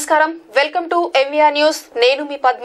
నమస్కారం welcome to MVR news నేను మీ పద్మ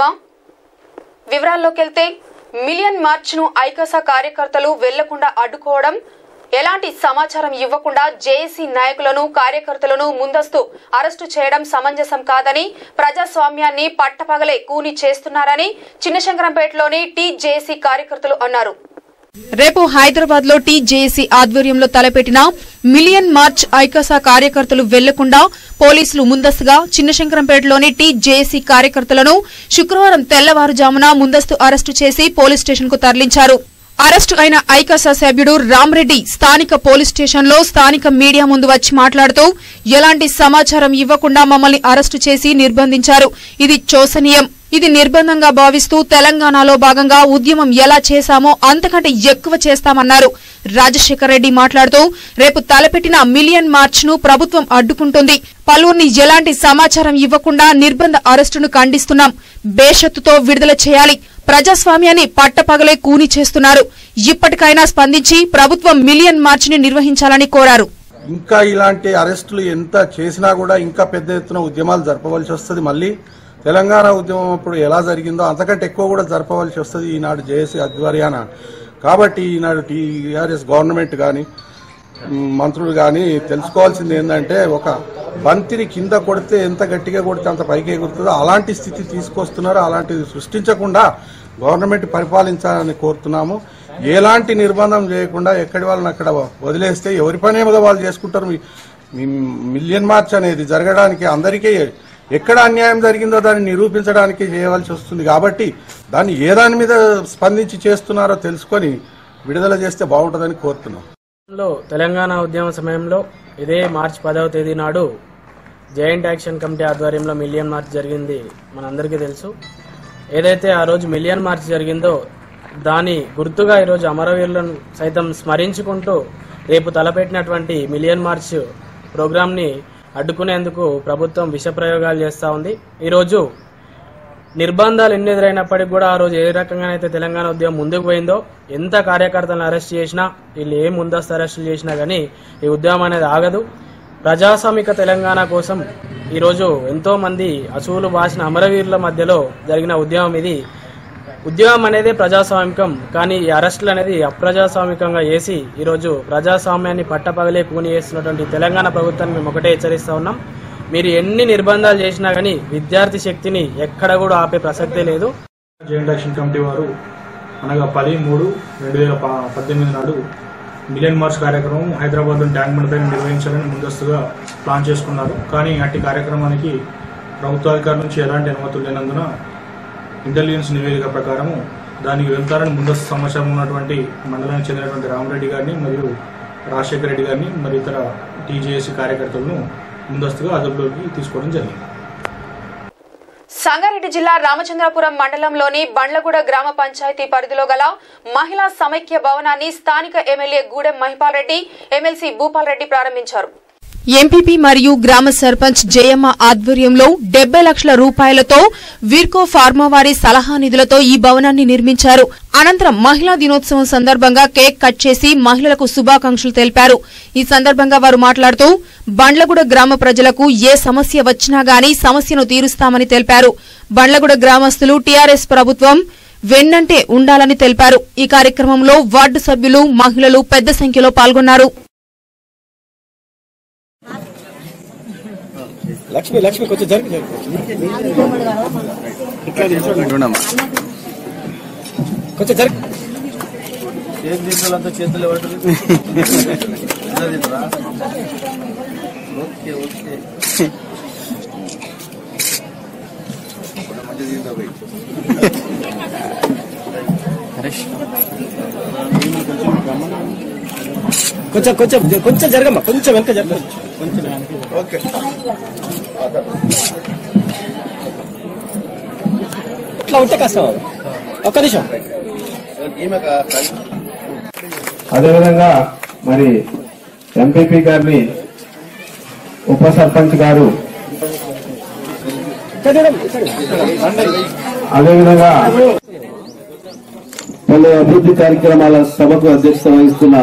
వివరాల్లోకి వెళ్తే మిలియన్ మార్చ్ ను ఐకసా కార్యకర్తలు వెళ్లకుండా అడ్డుకోవడం ఎలాంటి సమాచారం ఇవ్వకుండా జేఏసీ నాయకులను కార్యకర్తలను ముందస్తు అరెస్టు చేయడం సమంజసం కాదని ప్రజాస్వామ్యాన్ని పట్టపగలే కూని చేస్తున్నారని చిన్నశంకరంపేటలోని టీ జేఏసీ కార్యకర్తలు అన్నారు రేపు హైదరాబాద్ లో టీ జేఏసీ ఆధ్వర్యంలో తలపెట్టిన మిలియన్ మార్చ్ ఐకసా కార్యకర్తలు వెళ్లకుండా పోలీసులు ముందస్తుగా చిన్నశంకరంపేటలోని టీ జేఏసీ కార్యకర్తలను శుక్రవారం తెల్లవారుజామున ముందస్తు అరెస్టు చేసి పోలీస్ స్టేషన్ కు తరలించారు అరెస్టు అయిన ఐకసా సభ్యుడు రామ్రెడ్డి స్థానిక పోలీస్ స్టేషన్ లో స్థానిక మీడియా ముందు వచ్చి మాట్లాడుతూ ఎలాంటి సమాచారం ఇవ్వకుండా మమ్మల్ని అరెస్టు చేసి నిర్బంధించారు ఇది చోసనీయం ఇది నిర్బంధంగా భావిస్తూ తెలంగాణలో భాగంగా ఉద్యమం ఎలా చేశామో అంతకంటే ఎక్కువ చేస్తామన్నారు రాజశేఖర్ రెడ్డి మాట్లాడుతూ రేపు తలపెట్టిన మిలియన్ మార్చ్ ను ప్రభుత్వం అడ్డుకుంటుంది పలువురిని ఎలాంటి సమాచారం ఇవ్వకుండా నిర్బంధ అరెస్టును ఖండిస్తున్నాం బేషత్తుతో విడుదల చేయాలి ప్రజాస్వామ్యాన్ని పట్టపగలే కూని చేస్తున్నారు ఇప్పటికైనా స్పందించి ప్రభుత్వం మిలియన్ మార్చ్ ని నిర్వహించాలని కోరారు ఇంకా ఇలాంటి అరెస్టులు ఎంత చేసినా కూడా ఇంకా పెద్ద ఎత్తున ఉద్యమాలు జరపవలసి వస్తుంది మళ్ళీ తెలంగాణ ఉద్యమం అప్పుడు ఎలా జరిగిందో అంతకంటే ఎక్కువ కూడా జరపవలసి వస్తుంది ఈనాడు జేఏసీ ఆధ్వర్యాన కాబట్టి ఈనాడు టీఆర్ఎస్ గవర్నమెంట్ కానీ మంత్రులు కానీ తెలుసుకోవాల్సింది ఏంటంటే ఒక బంతిని కింద కొడితే ఎంత గట్టిగా కొడితే అంత పైకి ఎగురుతుందో అలాంటి స్థితి తీసుకొస్తున్నారు అలాంటిది సృష్టించకుండా గవర్నమెంట్ పరిపాలించాలని కోరుతున్నాము ఎలాంటి నిర్బంధం చేయకుండా ఎక్కడి వాళ్ళని అక్కడ వదిలేస్తే ఎవరి పని ఏదో వాళ్ళు చేసుకుంటారు మీ- మీ మిలియన్ మార్చ్ అనేది జరగడానికి అందరికీ ఎక్కడ అన్యాయం జరిగిందో దాన్ని నిరూపించడానికి చేయవలసి వస్తుంది కాబట్టి దాన్ని ఏ దాని మీద స్పందించి చేస్తున్నారో తెలుసుకొని విడుదల చేస్తే బాగుంటుందని కోరుతున్నాం లో తెలంగాణ ఉద్యమ సమయంలో ఇదే మార్చి పదవ తేదీ నాడు జాయింట్ యాక్షన్ కమిటీ ఆధ్వర్యంలో మిలియన్ మార్చ్ జరిగింది మనందరికీ తెలుసు ఏదైతే ఆ రోజు మిలియన్ మార్చ్ జరిగిందో దాని గుర్తుగా ఈరోజు అమరవీరులను సైతం స్మరించుకుంటూ రేపు తలపెట్టినటువంటి మిలియన్ మార్చ్ ప్రోగ్రాంని అడ్డుకునేందుకు ప్రభుత్వం విష ప్రయోగాలు చేస్తూ ఉంది ఈరోజు నిర్బంధాలు ఎన్ని ఎదురైనప్పటికీ కూడా ఆ రోజు ఏ రకంగానైతే తెలంగాణ ఉద్యమం ముందుకు పోయిందో ఎంత కార్యకర్తలను అరెస్ట్ చేసినా వీళ్ళు ఏ ముందస్తు అరెస్టులు చేసినా కానీ ఈ ఉద్యమం అనేది ఆగదు ప్రజాస్వామిక తెలంగాణ కోసం ఈరోజు ఎంతో మంది అసూలు బాసిన అమరవీరుల మధ్యలో జరిగిన ఉద్యమం ఇది ఉద్యమం అనేది ప్రజాస్వామికం కానీ ఈ అరెస్టులు అనేది అప్రజాస్వామికంగా చేసి ఈరోజు ప్రజాస్వామ్యాన్ని పట్టపగలే కూని చేస్తున్నటువంటి తెలంగాణ ప్రభుత్వాన్ని మేము ఒకటే హెచ్చరిస్తా ఉన్నాం మీరు ఎన్ని నిర్బంధాలు చేసినా కానీ విద్యార్థి శక్తిని ఎక్కడ కూడా ఆపే ప్రసక్తే లేదు జాయింట్ యాక్షన్ కమిటీ వారు అనగా పది మూడు రెండు వేల ప- పద్దెనిమిది నాడు మిలియన్ మార్చ్ కార్యక్రమం హైదరాబాద్లోని ట్యాంక్ బండ్ పైన నిర్వహించాలని ముందస్తుగా ప్లాన్ చేసుకున్నారు కానీ అట్టి కార్యక్రమానికి ప్రభుత్వాధికారి నుంచి ఎలాంటి అనుమతులు లేనందున ఇంటెలిజెన్స్ నివేదిక ప్రకారము దానికి వెళ్తారని ముందస్తు సమాచారం ఉన్నటువంటి మండలానికి చెందినటువంటి రామరెడ్డి గారిని మరియు రాజశేఖర రెడ్డి గారిని మరియు ఇతర టీజేఏసీ కార్యకర్తలను ముందస్తుగా అదుపులోకి తీసుకోవడం జరిగింది సంగారెడ్డి జిల్లా రామచంద్రపురం మండలంలోని బండ్లగూడ గ్రామ పంచాయతీ పరిధిలో గల మహిళా సమైక్య భవనాన్ని స్థానిక ఎమ్మెల్యే గూడెం మహిపాల్ రెడ్డి ఎమ్మెల్సీ భూపాల్ రెడ్డి ప్రారంభించారు ఎంపీపీ మరియు గ్రామ సర్పంచ్ జయమ్మ ఆధ్వర్యంలో డెబ్బై లక్షల రూపాయలతో వీర్కో ఫార్మా వారి సలహా నిధులతో ఈ భవనాన్ని నిర్మించారు అనంతరం మహిళా దినోత్సవం సందర్భంగా కేక్ కట్ చేసి మహిళలకు శుభాకాంక్షలు తెలిపారు ఈ సందర్భంగా వారు మాట్లాడుతూ బండ్లగూడ గ్రామ ప్రజలకు ఏ సమస్య వచ్చినా గానీ సమస్యను తీరుస్తామని తెలిపారు బండ్లగూడ గ్రామస్తులు టీఆర్ఎస్ ప్రభుత్వం వెన్నంటే ఉండాలని తెలిపారు ఈ కార్యక్రమంలో వార్డు సభ్యులు మహిళలు పెద్ద సంఖ్యలో పాల్గొన్నారు లక్ష్మి లక్ష్మి కొంచెం జరిగి జరిగి కొంచెం జరిగి ఏం తింటారంతా చేతులు పడుతుంది ఓకే ఓకే మంచిగా తింటా పోయి కొంచెం కొంచెం కొంచెం జరగమ్మా కొంచెం వెనక జరగ ఓకే ఇట్లా ఉంటే కష్టం ఒక్క నిమిషం ఈమె అదేవిధంగా మరి ఎంపీపీ గారిని ఉప సర్పంచ్ గారు అదేవిధంగా పలు అభివృద్ధి కార్యక్రమాల సభకు అధ్యక్షత వహిస్తున్న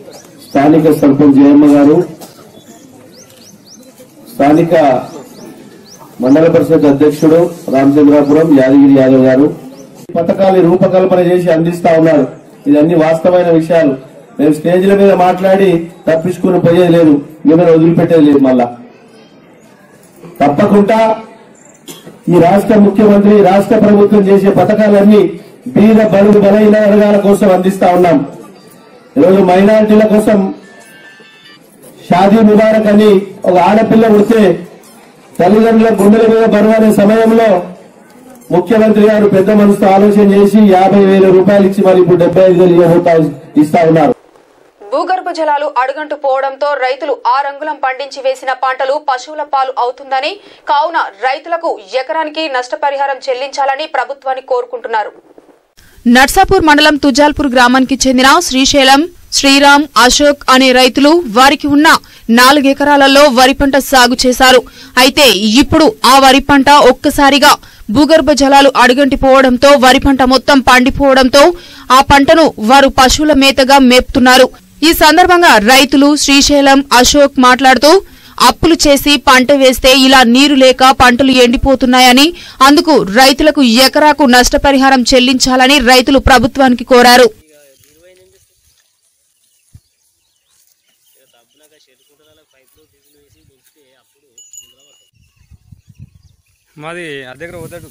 స్థానిక సర్పంచ్ జయమ్మ గారు స్థానిక మండల పరిషత్ అధ్యక్షుడు రామచంద్రాపురం యాదగిరి యాదవ్ గారు పథకాలు రూపకల్పన చేసి అందిస్తా ఉన్నారు ఇదన్నీ వాస్తవమైన విషయాలు మేము స్టేజ్ల మీద మాట్లాడి తప్పించుకుని పోయేది లేదు మిమ్మల్ని వదిలిపెట్టేది లేదు మళ్ళా తప్పకుండా ఈ రాష్ట్ర ముఖ్యమంత్రి రాష్ట్ర ప్రభుత్వం చేసే పథకాలన్నీ బీద బడుగు బలైన వర్గాల కోసం అందిస్తా ఉన్నాం ఈరోజు మైనారిటీల కోసం షాదీ ముబారక్ అని ఒక ఆడపిల్ల పుడితే తల్లిదండ్రుల గుండెల మీద బరువనే సమయంలో ముఖ్యమంత్రి గారు పెద్ద మనసుతో ఆలోచన చేసి యాభై వేల రూపాయలు ఇచ్చి మరి ఇప్పుడు డెబ్బై ఐదు వేలు ఇవ్వబోతా ఇస్తా ఉన్నారు భూగర్భ జలాలు అడుగంటు పోవడంతో రైతులు ఆ రంగులం పండించి వేసిన పంటలు పశువుల పాలు అవుతుందని కావున రైతులకు ఎకరానికి నష్టపరిహారం చెల్లించాలని ప్రభుత్వాన్ని కోరుకుంటున్నారు నర్సాపూర్ మండలం తుజాల్పూర్ గ్రామానికి చెందిన శ్రీశైలం శ్రీరామ్ అశోక్ అనే రైతులు వారికి ఉన్న నాలుగు ఎకరాలలో వరి పంట సాగు చేశారు అయితే ఇప్పుడు ఆ వరి పంట ఒక్కసారిగా భూగర్భ జలాలు అడుగంటి పోవడంతో వరి పంట మొత్తం పండిపోవడంతో ఆ పంటను వారు పశువుల మేతగా మేపుతున్నారు ఈ సందర్భంగా రైతులు శ్రీశైలం అశోక్ మాట్లాడుతూ అప్పులు చేసి పంట వేస్తే ఇలా నీరు లేక పంటలు ఎండిపోతున్నాయని అందుకు రైతులకు ఎకరాకు నష్టపరిహారం చెల్లించాలని రైతులు ప్రభుత్వానికి కోరారు మాది అది దగ్గర పోతాడు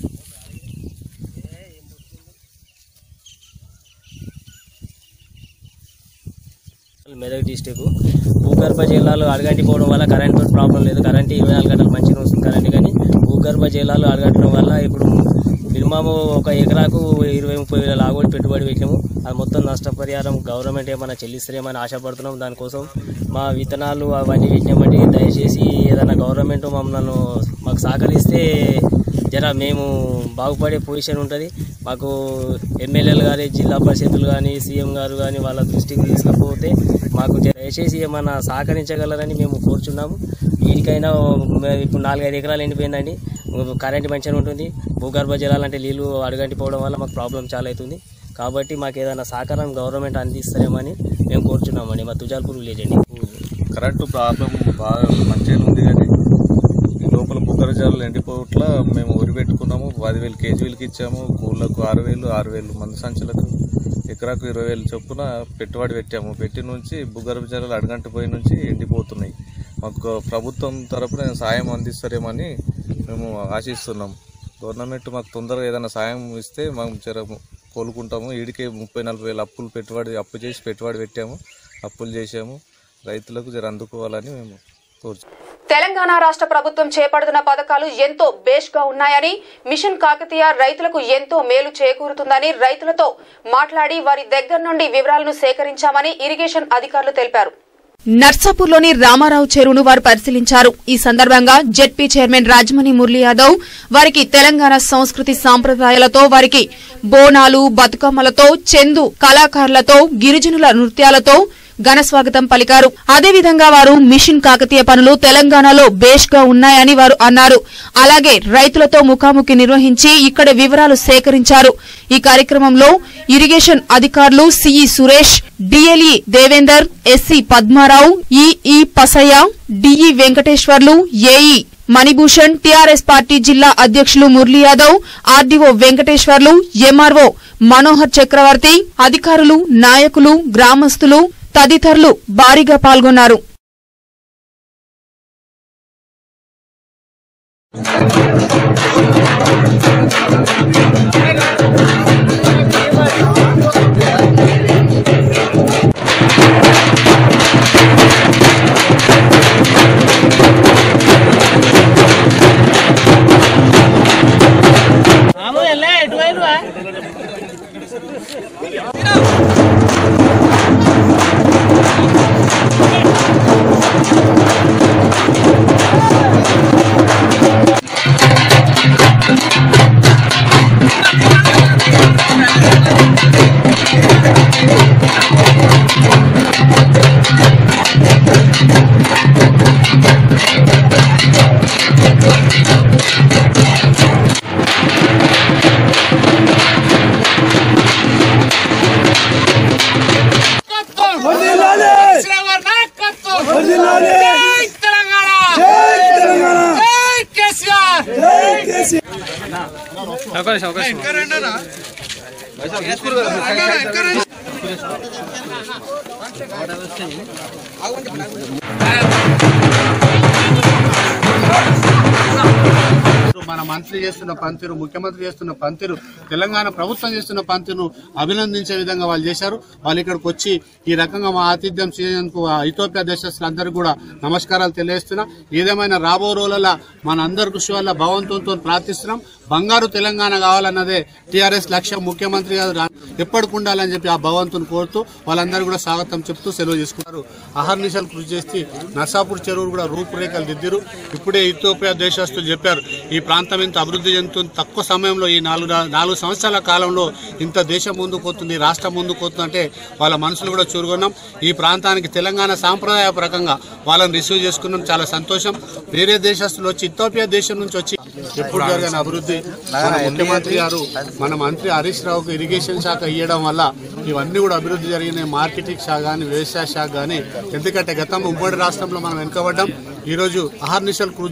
మెదక్ డిస్టిక్ భూగర్భ జిల్లాలు అడగంటిపోవడం వల్ల కరెంట్ ప్రాబ్లం లేదు కరెంట్ ఇరవై నాలుగు గంటలు మంచిగా వస్తుంది కరెంట్ కానీ భూగర్భ జిల్లాలు అడగట్టడం వల్ల ఇప్పుడు మినిమం ఒక ఎకరాకు ఇరవై ముప్పై వేల లాగోడి పెట్టుబడి పెట్టినాము అది మొత్తం నష్టపరిహారం గవర్నమెంట్ ఏమైనా చెల్లిస్తారేమని ఆశపడుతున్నాం దానికోసం మా విత్తనాలు అవన్నీ పెట్టినామంటే దయచేసి ఏదైనా గవర్నమెంట్ మమ్మల్ని మాకు సహకరిస్తే జర మేము బాగుపడే పొజిషన్ ఉంటుంది మాకు ఎమ్మెల్యేలు కానీ జిల్లా పరిషత్తులు కానీ సీఎం గారు కానీ వాళ్ళ దృష్టికి తీసుకపోతే మాకు దయచేసి ఏమన్నా సహకరించగలరని మేము కోరుచున్నాము వీరికైనా మే- ఇప్పుడు నాలుగైదు ఎకరాలు ఎండిపోయిందండి కరెంట్ మంచిగా ఉంటుంది భూగర్భ జలాలంటే నీళ్లు అడుగంటిపోవడం వల్ల మాకు ప్రాబ్లం చాలా అవుతుంది కాబట్టి మాకు ఏదైనా సహకారం గవర్నమెంట్ అందిస్తారేమని మేము కోరుచున్నామండి మా తుజాల్పూర్ విలేజ్ అండి కరెంటు ప్రాబ్లం బాగా మంచిగా ఉంది కానీ ఈ లోపల బుగ్గరజాలు ఎండిపోవట్ల మేము ఉరి పెట్టుకున్నాము పదివేలు కేజీలకి ఇచ్చాము కూళ్ళకు ఆరు వేలు ఆరు వేలు మంది సంచులకు ఎకరాకు ఇరవై వేలు చొప్పున పెట్టుబడి పెట్టాము పెట్టి నుంచి భూగర్భ జలాలు అడగంటిపోయి నుంచి ఎండిపోతున్నాయి మాకు ప్రభుత్వం తరపున సాయం అందిస్తారేమని మేము ఆశిస్తున్నాం గవర్నమెంట్ మాకు తొందరగా ఏదైనా సాయం ఇస్తే మేము జర కోలుకుంటాము ఈడికే ముప్పై నలభై వేలు అప్పులు పెట్టుబడి అప్పు చేసి పెట్టుబడి పెట్టాము అప్పులు చేసాము రైతులకు జర అందుకోవాలని మేము కోరుచు తెలంగాణ రాష్ట్ర ప్రభుత్వం చేపడుతున్న పథకాలు ఎంతో బేష్ గా ఉన్నాయని మిషన్ కాకతీయ రైతులకు ఎంతో మేలు చేకూరుతుందని రైతులతో మాట్లాడి వారి దగ్గర నుండి వివరాలను సేకరించామని ఇరిగేషన్ అధికారులు తెలిపారు నర్సాపూర్లోని రామారావు చెరువును వారు పరిశీలించారు ఈ సందర్భంగా జెడ్పీ చైర్మన్ రాజమణి మురళీ యాదవ్ వారికి తెలంగాణ సంస్కృతి సాంప్రదాయాలతో వారికి బోనాలు బతుకమ్మలతో చెందు కళాకారులతో గిరిజనుల నృత్యాలతో ఘన స్వాగతం పలికారు అదేవిధంగా వారు మిషన్ కాకతీయ పనులు తెలంగాణలో బేష్ గా ఉన్నాయని వారు అన్నారు అలాగే రైతులతో ముఖాముఖి నిర్వహించి ఇక్కడ వివరాలు సేకరించారు ఈ కార్యక్రమంలో ఇరిగేషన్ అధికారులు CE Suresh DLE Devender SE Padmarao EE Pasayya DE Venkateswarlu AE Manibhushan TRS party జిల్లా అధ్యక్షులు మురళీ యాదవ్ ఆర్డీఓ వెంకటేశ్వర్లు ఎంఆర్ఓ మనోహర్ చక్రవర్తి అధికారులు నాయకులు గ్రామస్తులు తదితరులు భారీగా పాల్గొన్నారు తెలంగాణ అవకాశం అవకాశం మన మంత్రి చేస్తున్న పంతిరు ముఖ్యమంత్రి చేస్తున్న పంతిరు తెలంగాణ ప్రభుత్వం చేస్తున్న పంతిరును అభినందించే విధంగా వాళ్ళు చేశారు వాళ్ళు ఇక్కడికి వచ్చి ఈ రకంగా మా ఆతిథ్యం చేయడానికి ఇథోపియా దేశస్తులందరికీ కూడా నమస్కారాలు తెలియజేస్తున్నా ఏదేమైనా రాబో రోజులలో మన అందరి కృషి వల్ల భగవంతునితో ప్రార్థిస్తున్నాం బంగారు తెలంగాణ కావాలన్నదే టీఆర్ఎస్ లక్ష్యం ముఖ్యమంత్రి గారు రా- ఎప్పటికి ఉండాలని చెప్పి ఆ భగవంతుని కోరుతూ వాళ్ళందరూ కూడా స్వాగతం చెప్తూ సెలవు చేసుకున్నారు అహర్నిశలు కృషి చేసి నర్సాపూర్ చెరువులు కూడా రూపురేఖలు దిద్దిరు ఇప్పుడే ఇథోపియా దేశస్తులు చెప్పారు ఈ ప్రాంతం ఇంత అభివృద్ధి చెందుతుంది తక్కువ సమయంలో ఈ నాలుగు నాలుగు సంవత్సరాల కాలంలో ఇంత దేశం ముందుకు పోతుంది రాష్ట్రం ముందుకు పోతుంది అంటే వాళ్ళ మనసులు కూడా చూరుకున్నాం ఈ ప్రాంతానికి తెలంగాణ సాంప్రదాయ ప్రకంగా వాళ్ళని రిసీవ్ చేసుకున్నాం చాలా సంతోషం వేరే దేశస్తులు వచ్చి ఇథోపియా దేశం నుంచి వచ్చి ఎప్పుడు జరిగిన అభివృద్ధి మన ముఖ్యమంత్రి గారు మన మంత్రి హరీష్ రావుకు ఇరిగేషన్ శాఖ ఇవ్వడం వల్ల ఇవన్నీ కూడా అభివృద్ధి జరిగినాయి మార్కెటింగ్ శాఖ కానీ వ్యవసాయ శాఖ కానీ ఎందుకంటే గతంలో ఉమ్మడి రాష్ట్రంలో మనం వెనుకబడ్డాం ఈరోజు అహర్నిశల్ కృషి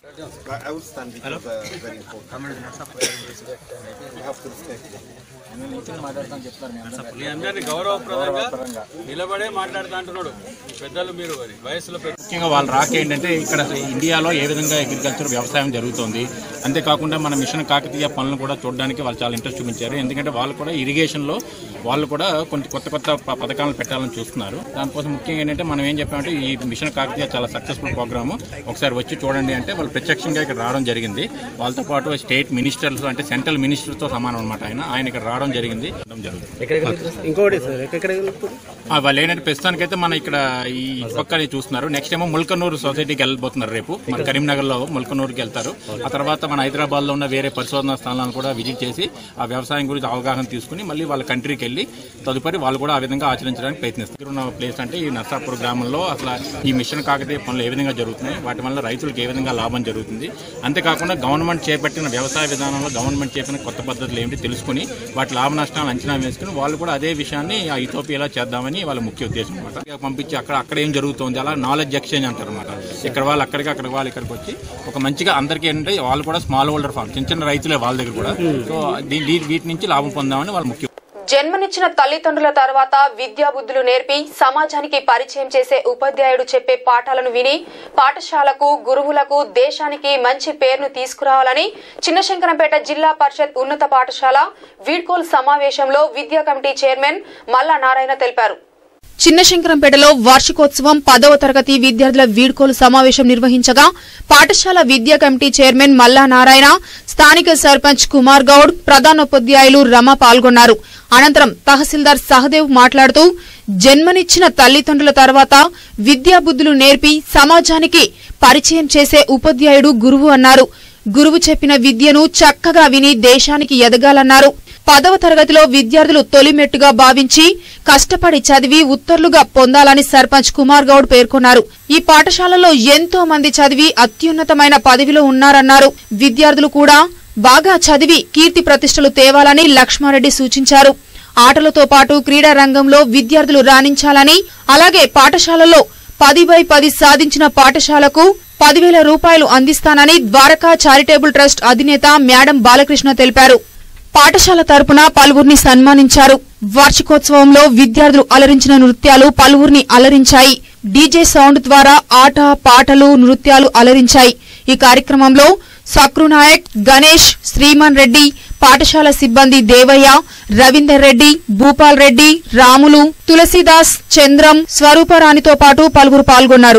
మీ అందరినీ గౌరవప్రదంగా నిలబడే మాట్లాడుతా అంటున్నాడు పెద్దలు మీరు మరి వయసులో పెద్ద ముఖ్యంగా వాళ్ళ రాక ఏంటంటే ఇక్కడ ఇండియాలో ఏ విధంగా అగ్రికల్చర్ వ్యవసాయం జరుగుతోంది అంతేకాకుండా మన మిషన్ కాకతీయ పనులను కూడా చూడడానికి వాళ్ళు చాలా ఇంట్రెస్ట్ చూపించారు ఎందుకంటే వాళ్ళు కూడా ఇరిగేషన్లో వాళ్ళు కూడా కొన్ని కొత్త కొత్త ప- పథకాలను పెట్టాలని చూస్తున్నారు దానికోసం ముఖ్యంగా ఏంటంటే మనం ఏం చెప్పామంటే ఈ మిషన్ కాకతీయ చాలా సక్సెస్ఫుల్ ప్రోగ్రామ్ ఒకసారి వచ్చి చూడండి అంటే వాళ్ళు ప్రత్యక్షంగా ఇక్కడ రావడం జరిగింది వాళ్ళతో పాటు స్టేట్ మినిస్టర్స్ అంటే సెంట్రల్ మినిస్టర్తో సమానం అనమాట ఆయన ఆయన ఇక్కడ రావడం జరిగింది రావడం జరుగుతుంది ఇంకోటి సార్ ఎక్కడ ఆ, వాళ్ళు ఏంటంటే ప్రస్తుతానికైతే మన ఇక్కడ ఈ పక్కనే చూస్తున్నారు నెక్స్ట్ ఏమో ముల్కనూరు సొసైటీకి వెళ్ళబోతున్నారు రేపు మన కరీంనగర్ లో ముల్కనూరుకి వెళ్తారు ఆ తర్వాత మన హైదరాబాద్ లో ఉన్న వేరే పరిశోధనా స్థానాలను కూడా విజిట్ చేసి ఆ వ్యవసాయం గురించి అవగాహన తీసుకుని మళ్ళీ వాళ్ళ కంట్రీకి వెళ్ళి తదుపరి వాళ్ళు కూడా ఆ విధంగా ఆచరించడానికి ప్రయత్నిస్తారు ఇక్కడ ఉన్న ప్లేస్ అంటే ఈ నర్సాపూర్ గ్రామంలో అసలు ఈ మిషన్ కాకతీయ పనులు ఏ విధంగా జరుగుతున్నాయి వాటి వల్ల రైతులకు ఏ విధంగా లాభం జరుగుతుంది అంతేకాకుండా గవర్నమెంట్ చేపట్టిన వ్యవసాయ విధానంలో గవర్నమెంట్ చేపట్టిన కొత్త పద్ధతులు ఏమిటి తెలుసుకుని వాటి లాభ నష్టాలు అంచనా వేసుకుని వాళ్ళు కూడా అదే విషయాన్ని ఆ ఇథోపియాలో చేద్దామని వాళ్ళ ముఖ్య ఉద్దేశం అనమాట పంపించి అక్కడ అక్కడ ఏం జరుగుతుంది అలా నాలెడ్జ్ ఎక్స్చేంజ్ అంటారు అనమాట ఇక్కడ వాళ్ళు అక్కడికి అక్కడ వాళ్ళు ఇక్కడికి వచ్చి ఒక మంచిగా అందరికీ ఏంటంటే వాళ్ళు కూడా స్మాల్ హోల్డర్ ఫార్మ్ చిన్న చిన్న రైతులే వాళ్ళ దగ్గర కూడా సో దీ- దీ- వీటి నుంచి లాభం పొందామని వాళ్ళ ముఖ్య జన్మనిచ్చిన తల్లిదండ్రుల తర్వాత విద్యా బుద్ధులు నేర్పి సమాజానికి పరిచయం చేసే ఉపాధ్యాయుడు చెప్పే పాఠాలను విని పాఠశాలకు గురువులకు దేశానికి మంచి పేరును తీసుకురావాలని చిన్నశంకరంపేట జిల్లా పరిషత్ ఉన్నత పాఠశాల వీడ్కోల్ సమావేశంలో విద్యా కమిటీ చైర్మన్ మల్లా నారాయణ తెలిపారు చిన్నశంకరంపేటలో వార్షికోత్సవం పదవ తరగతి విద్యార్థుల వీడ్కోలు సమావేశం నిర్వహించగా పాఠశాల విద్యా కమిటీ చైర్మన్ మల్లా నారాయణ స్థానిక సర్పంచ్ కుమార్ గౌడ్ ప్రధానోపాధ్యాయులు రమ పాల్గొన్నారు అనంతరం తహసీల్దార్ సహదేవ్ మాట్లాడుతూ జన్మనిచ్చిన తల్లిదండ్రుల తర్వాత విద్యాబుద్ధులు నేర్పి సమాజానికి పరిచయం చేసే ఉపాధ్యాయుడు గురువు అన్నారు గురువు చెప్పిన విద్యను చక్కగా విని దేశానికి ఎదగాలన్నారు పదవ తరగతిలో విద్యార్థులు తొలిమెట్టుగా భావించి కష్టపడి చదివి ఉత్తర్లుగా పొందాలని సర్పంచ్ కుమార్ గౌడ్ పేర్కొన్నారు ఈ పాఠశాలలో ఎంతో మంది చదివి అత్యున్నతమైన పదవిలో ఉన్నారన్నారు విద్యార్థులు కూడా బాగా చదివి కీర్తి ప్రతిష్టలు తేవాలని లక్ష్మారెడ్డి సూచించారు ఆటలతో పాటు క్రీడా రంగంలో విద్యార్థులు రాణించాలని అలాగే పాఠశాలలో పది బై పది సాధించిన పాఠశాలకు పదివేల రూపాయలు అందిస్తానని ద్వారకా చారిటబుల్ ట్రస్ట్ అధినేత మేడం బాలకృష్ణ తెలిపారు పాఠశాల తరపున పలువురిని సన్మానించారు వార్షికోత్సవంలో విద్యార్థులు అలరించిన నృత్యాలు పలువురిని అలరించాయి డీజే సౌండ్ ద్వారా ఆట పాటలు నృత్యాలు అలరించాయి ఈ కార్యక్రమంలో సక్రునాయక్ గణేష్ శ్రీమన్ రెడ్డి పాఠశాల సిబ్బంది దేవయ్య రవీందర్ రెడ్డి భూపాల్ రెడ్డి రాములు తులసీదాస్ చంద్రం స్వరూపరాణితో పాటు పలువురు పాల్గొన్నారు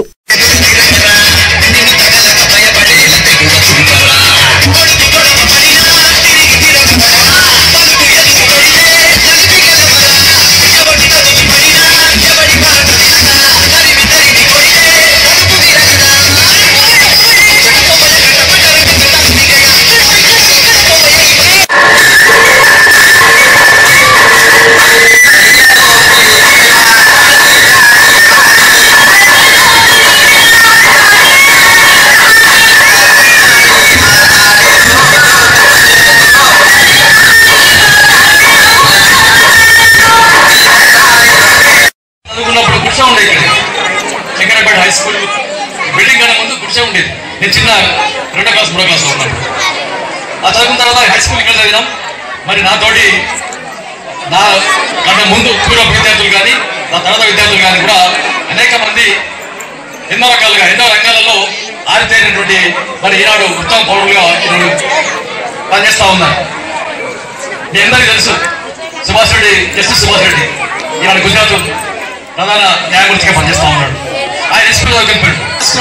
చదువుకున్నప్పుడు గుడిసె ఉండేది ఇక్కడ శంకరపేట హై స్కూల్ బిల్డింగ్ కన్నా ముందు గుడిసె ఉండేది నేను చిన్న రెండో క్లాస్ మూడో క్లాస్ ఉన్నప్పుడు ఆ చదువుకున్న తర్వాత హై స్కూల్ ఇక్కడ చదివినాం మరి నాతోటి నా కన్నా ముందు పూర్వ విద్యార్థులు కానీ నా తర్వాత విద్యార్థులు కానీ కూడా అనేక మంది ఎన్నో రకాలుగా ఎన్నో రంగాలలో ఆరితేరినటువంటి మరి ఈనాడు ఉత్తమ పౌరులుగా ఈనాడు పనిచేస్తా ఉన్నారు మీ అందరికీ తెలుసు సుభాష్ రెడ్డి జస్టిస్ సుభాష్ రెడ్డి ఈనాడు గుజరాత్ ప్రధాన న్యాయమూర్తిగా పనిచేస్తా ఉన్నాడు ఆయన ఎస్పీలో కంపెనీ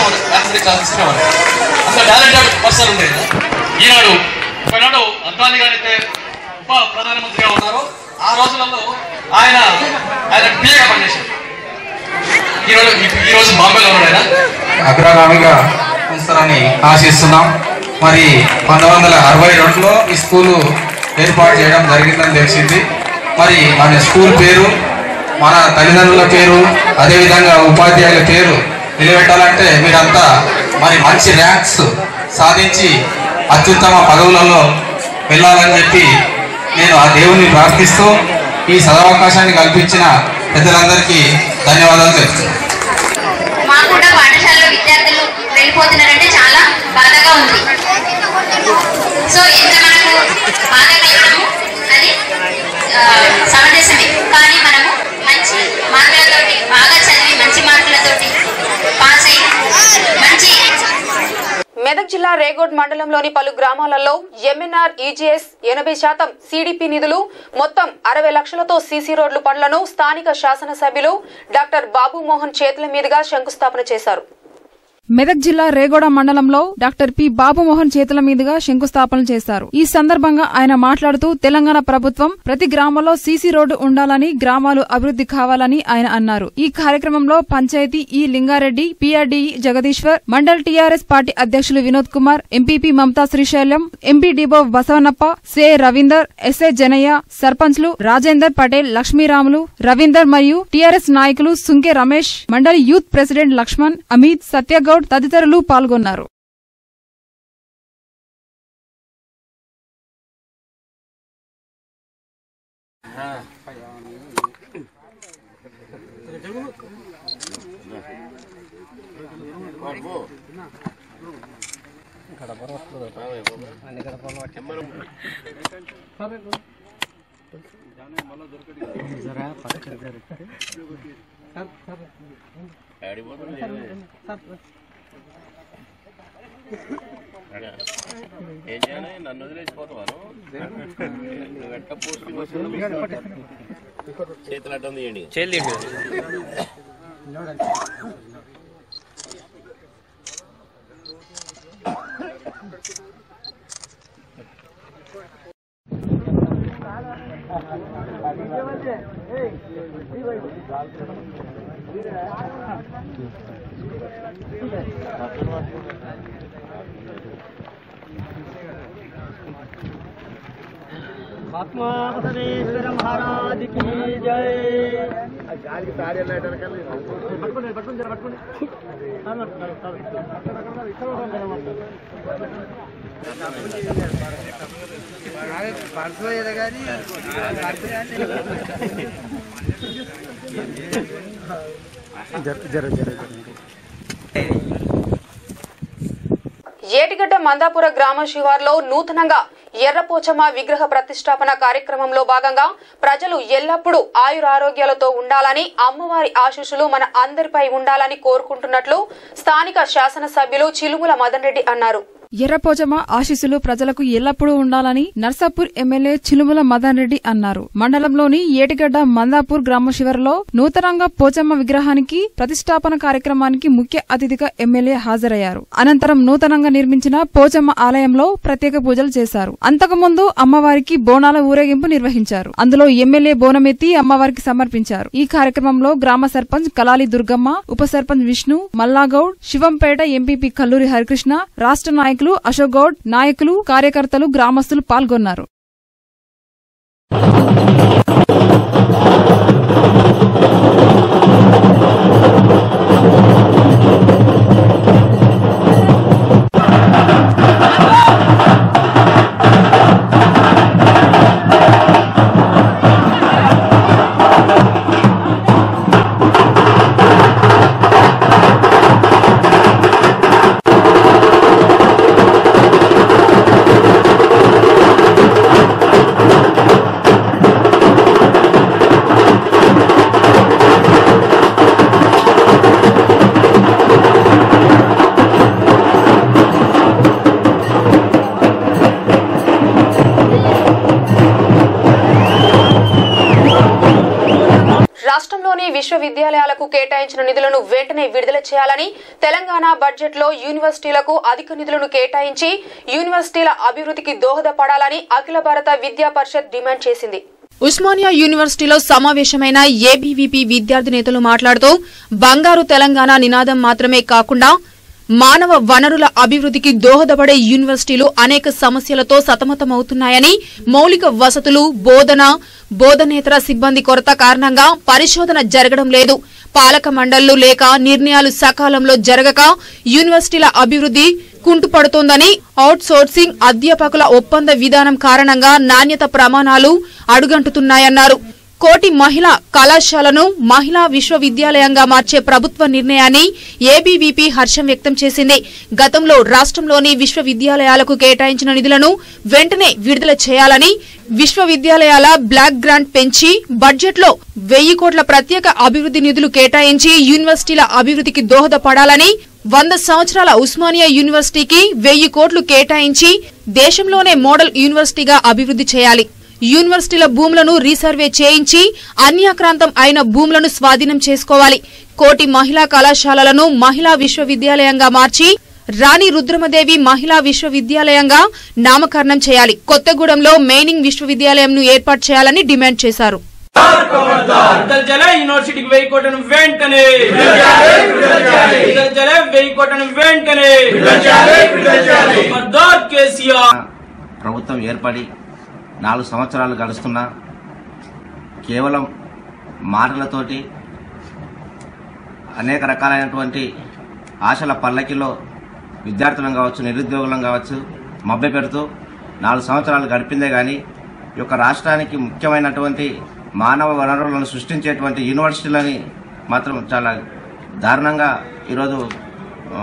అంత టాలెంటెడ్ పర్సన్ ఉండేది ఈనాడు ఒకనాడు అద్వానీ గారు అయితే ఉప ప్రధానమంత్రిగా ఉన్నారు ఆ రోజులలో ఆయన ఆయన పిఏగా పనిచేశారు ఈరోజు ఈ రోజు బాంబేలో ఉన్నాడు ఆయన అగ్రగామిగా ఉంచుతారని ఆశిస్తున్నాం మరి పంతొమ్మిది వందల అరవై రెండులో ఈ స్కూలు ఏర్పాటు చేయడం జరిగిందని తెలిసింది మరి మన స్కూల్ పేరు మన తల్లిదండ్రుల పేరు అదేవిధంగా ఉపాధ్యాయుల పేరు నిలబెట్టాలంటే మీరంతా మరి మంచి ర్యాంక్స్ సాధించి అత్యుత్తమ పదవులలో వెళ్ళాలని చెప్పి నేను ఆ దేవుని ప్రార్థిస్తూ ఈ సదవకాశాన్ని కల్పించిన పెద్దలందరికీ ధన్యవాదాలు తెలుపుతున్నాను మా కూడా పాఠశాలలో విద్యార్థులు వెళ్ళిపోతున్నారంటే చాలా బాధగా ఉంది సో ఎంత మనకు బాధ కలగడము అది ఆ, సమంజసమే కానీ మనము మంచి మార్కులతోటి బాగా చదివి మంచి మార్కులతోటి పాస్ అయ్యి మంచి మెదక్ జిల్లా రేగోడ్ మండలంలోని పలు గ్రామాలలో ఎంఎన్ఆర్ ఈజీఎస్ ఎనభై శాతం సిడిపి నిధులు మొత్తం అరవై లక్షలతో సీసీ రోడ్లు పనులను స్థానిక శాసనసభ్యులు డాక్టర్ బాబు మోహన్ చేతుల మీదుగా శంకుస్థాపన చేశారు మెదక్ జిల్లా రేగోడ మండలంలో డాక్టర్ పి బాబుమోహన్ చేతుల మీదుగా శంకుస్థాపన చేశారు ఈ సందర్భంగా ఆయన మాట్లాడుతూ తెలంగాణ ప్రభుత్వం ప్రతి గ్రామంలో సీసీ రోడ్డు ఉండాలని గ్రామాలు అభివృద్ధి కావాలని ఆయన అన్నారు ఈ కార్యక్రమంలో panchayat EE Lingareddy PRDE Jagadishwar mandal TRS party అధ్యక్షులు వినోద్ కుమార్ ఎంపీపీ మమతా శ్రీశైలం ఎంపీడీఓ బసవనప్ప సే రవీందర్ ఎస్ఏ జనయ్య సర్పంచ్లు రాజేందర్ పటేల్ లక్ష్మీరాములు రవీందర్ మరియు టీఆర్ఎస్ నాయకులు సుంకే రమేష్ మండలి యూత్ ప్రెసిడెంట్ లక్ష్మణ్ అమిత్ సత్యగౌడ్ తదితరులు పాల్గొన్నారు ఏం చేయాలి నన్ను వదిలేసిపోతాను చేతులు అడ్డం తీయండి ఆత్మావసరేశ్వర మహారాజ్ కి జై పట్టుకోండి పట్టుకోండి జర పట్టుకోండి ఏటిగడ్డ మందాపుర గ్రామ శివార్లో నూతనంగా ఎర్రపోచమ్మ విగ్రహ ప్రతిష్టాపన కార్యక్రమంలో భాగంగా ప్రజలు ఎల్లప్పుడూ ఆయురారోగ్యాలతో ఉండాలని అమ్మవారి ఆశీస్సులు మన అందరిపై ఉండాలని కోరుకుంటున్నట్లు స్థానిక శాసనసభ్యులు చిలుముల మదన్ రెడ్డి అన్నారు ఎర్రపోచమ్మ ఆశీస్సులు ప్రజలకు ఎల్లప్పుడూ ఉండాలని నర్సాపూర్ ఎమ్మెల్యే చిలుముల మదన్ రెడ్డి అన్నారు మండలంలోని ఏటిగడ్డ మందాపూర్ గ్రామ శివరలో నూతనంగా పోచమ్మ విగ్రహానికి ప్రతిష్టాపన కార్యక్రమానికి ముఖ్య అతిథిగా ఎమ్మెల్యే హాజరయ్యారు అనంతరం నూతనంగా నిర్మించిన పోచమ్మ ఆలయంలో ప్రత్యేక పూజలు చేశారు అంతకుముందు అమ్మవారికి బోనాల ఊరేగింపు నిర్వహించారు అందులో ఎమ్మెల్యే బోనమెత్తి అమ్మవారికి సమర్పించారు ఈ కార్యక్రమంలో గ్రామ సర్పంచ్ కలాలి దుర్గమ్మ ఉప సర్పంచ్ విష్ణు మల్లాగౌడ్ శివంపేట ఎంపీపీ కల్లూరి హరికృష్ణ రాష్ట్ర నాయకులు అశోక్ గౌడ్ నాయకులు కార్యకర్తలు గ్రామస్తులు పాల్గొన్నారు విశ్వవిద్యాలయాలకు కేటాయించిన నిధులను వెంటనే విడుదల చేయాలని తెలంగాణ బడ్జెట్ లో యూనివర్సిటీలకు అధిక నిధులను కేటాయించి యూనివర్సిటీల అభివృద్ధికి దోహదపడాలని అఖిల భారత విద్యా పరిషత్ డిమాండ్ చేసింది ఉస్మానియా యూనివర్సిటీలో సమావేశమైన ఏబీవీపీ విద్యార్థి నేతలు మాట్లాడుతూ బంగారు తెలంగాణ నినాదం మాత్రమే కాకుండా మానవ వనరుల అభివృద్ధికి దోహదపడే యూనివర్సిటీలు అనేక సమస్యలతో సతమతమవుతున్నాయని మౌలిక వసతులు బోధన బోధనేతర సిబ్బంది కొరత కారణంగా పరిశోధన జరగడం లేదు పాలక మండళ్లు లేక నిర్ణయాలు సకాలంలో జరగక యూనివర్సిటీల అభివృద్ధి కుంటుపడుతోందని అవుట్ సోర్సింగ్ అధ్యాపకుల ఒప్పంద విధానం కారణంగా నాణ్యత ప్రమాణాలు అడుగంటుతున్నాయన్నారు కోటి మహిళా కళాశాలను మహిళా విశ్వవిద్యాలయంగా మార్చే ప్రభుత్వ నిర్ణయాన్ని ఏబీవీపీ హర్షం వ్యక్తం చేసింది గతంలో రాష్ట్రంలోని విశ్వవిద్యాలయాలకు కేటాయించిన నిధులను వెంటనే విడుదల చేయాలని విశ్వవిద్యాలయాల బ్లాక్ గ్రాంట్ పెంచి బడ్జెట్లో వెయ్యి కోట్ల ప్రత్యేక అభివృద్ది నిధులు కేటాయించి యూనివర్సిటీల అభివృద్ధికి దోహదపడాలని వంద సంవత్సరాల ఉస్మానియా యూనివర్సిటీకి వెయ్యి కోట్లు కేటాయించి దేశంలోనే మోడల్ యూనివర్సిటీగా అభివృద్ది చేయాలి యూనివర్సిటీల భూములను రీసర్వే చేయించి అన్యాక్రాంతం అయిన భూములను స్వాధీనం చేసుకోవాలి కోటి మహిళా కళాశాలలను మహిళా విశ్వవిద్యాలయంగా మార్చి రాణి రుద్రమదేవి మహిళా విశ్వవిద్యాలయంగా నామకరణం చేయాలి కొత్తగూడెంలో మెయినింగ్ విశ్వవిద్యాలయంను ఏర్పాటు చేయాలని డిమాండ్ చేశారు విడుదల యూనివర్సిటీకి వెయ్యి కోట్లను వెంటనే విడుదల వెయ్యి కోట్లను వెంటనే మర్దార్ కేసీఆర్ ప్రభుత్వం ఏర్పడి నాలుగు సంవత్సరాలు గడుస్తున్నా కేవలం మాటలతోటి అనేక రకాలైనటువంటి ఆశల పల్లకిలో విద్యార్థులను కావచ్చు నిరుద్యోగులను కావచ్చు మభ్య పెడుతూ నాలుగు సంవత్సరాలు గడిపిందే కానీ ఈ యొక్క రాష్ట్రానికి ముఖ్యమైనటువంటి మానవ వనరులను సృష్టించేటువంటి యూనివర్సిటీలని మాత్రం చాలా దారుణంగా ఈరోజు ఆ,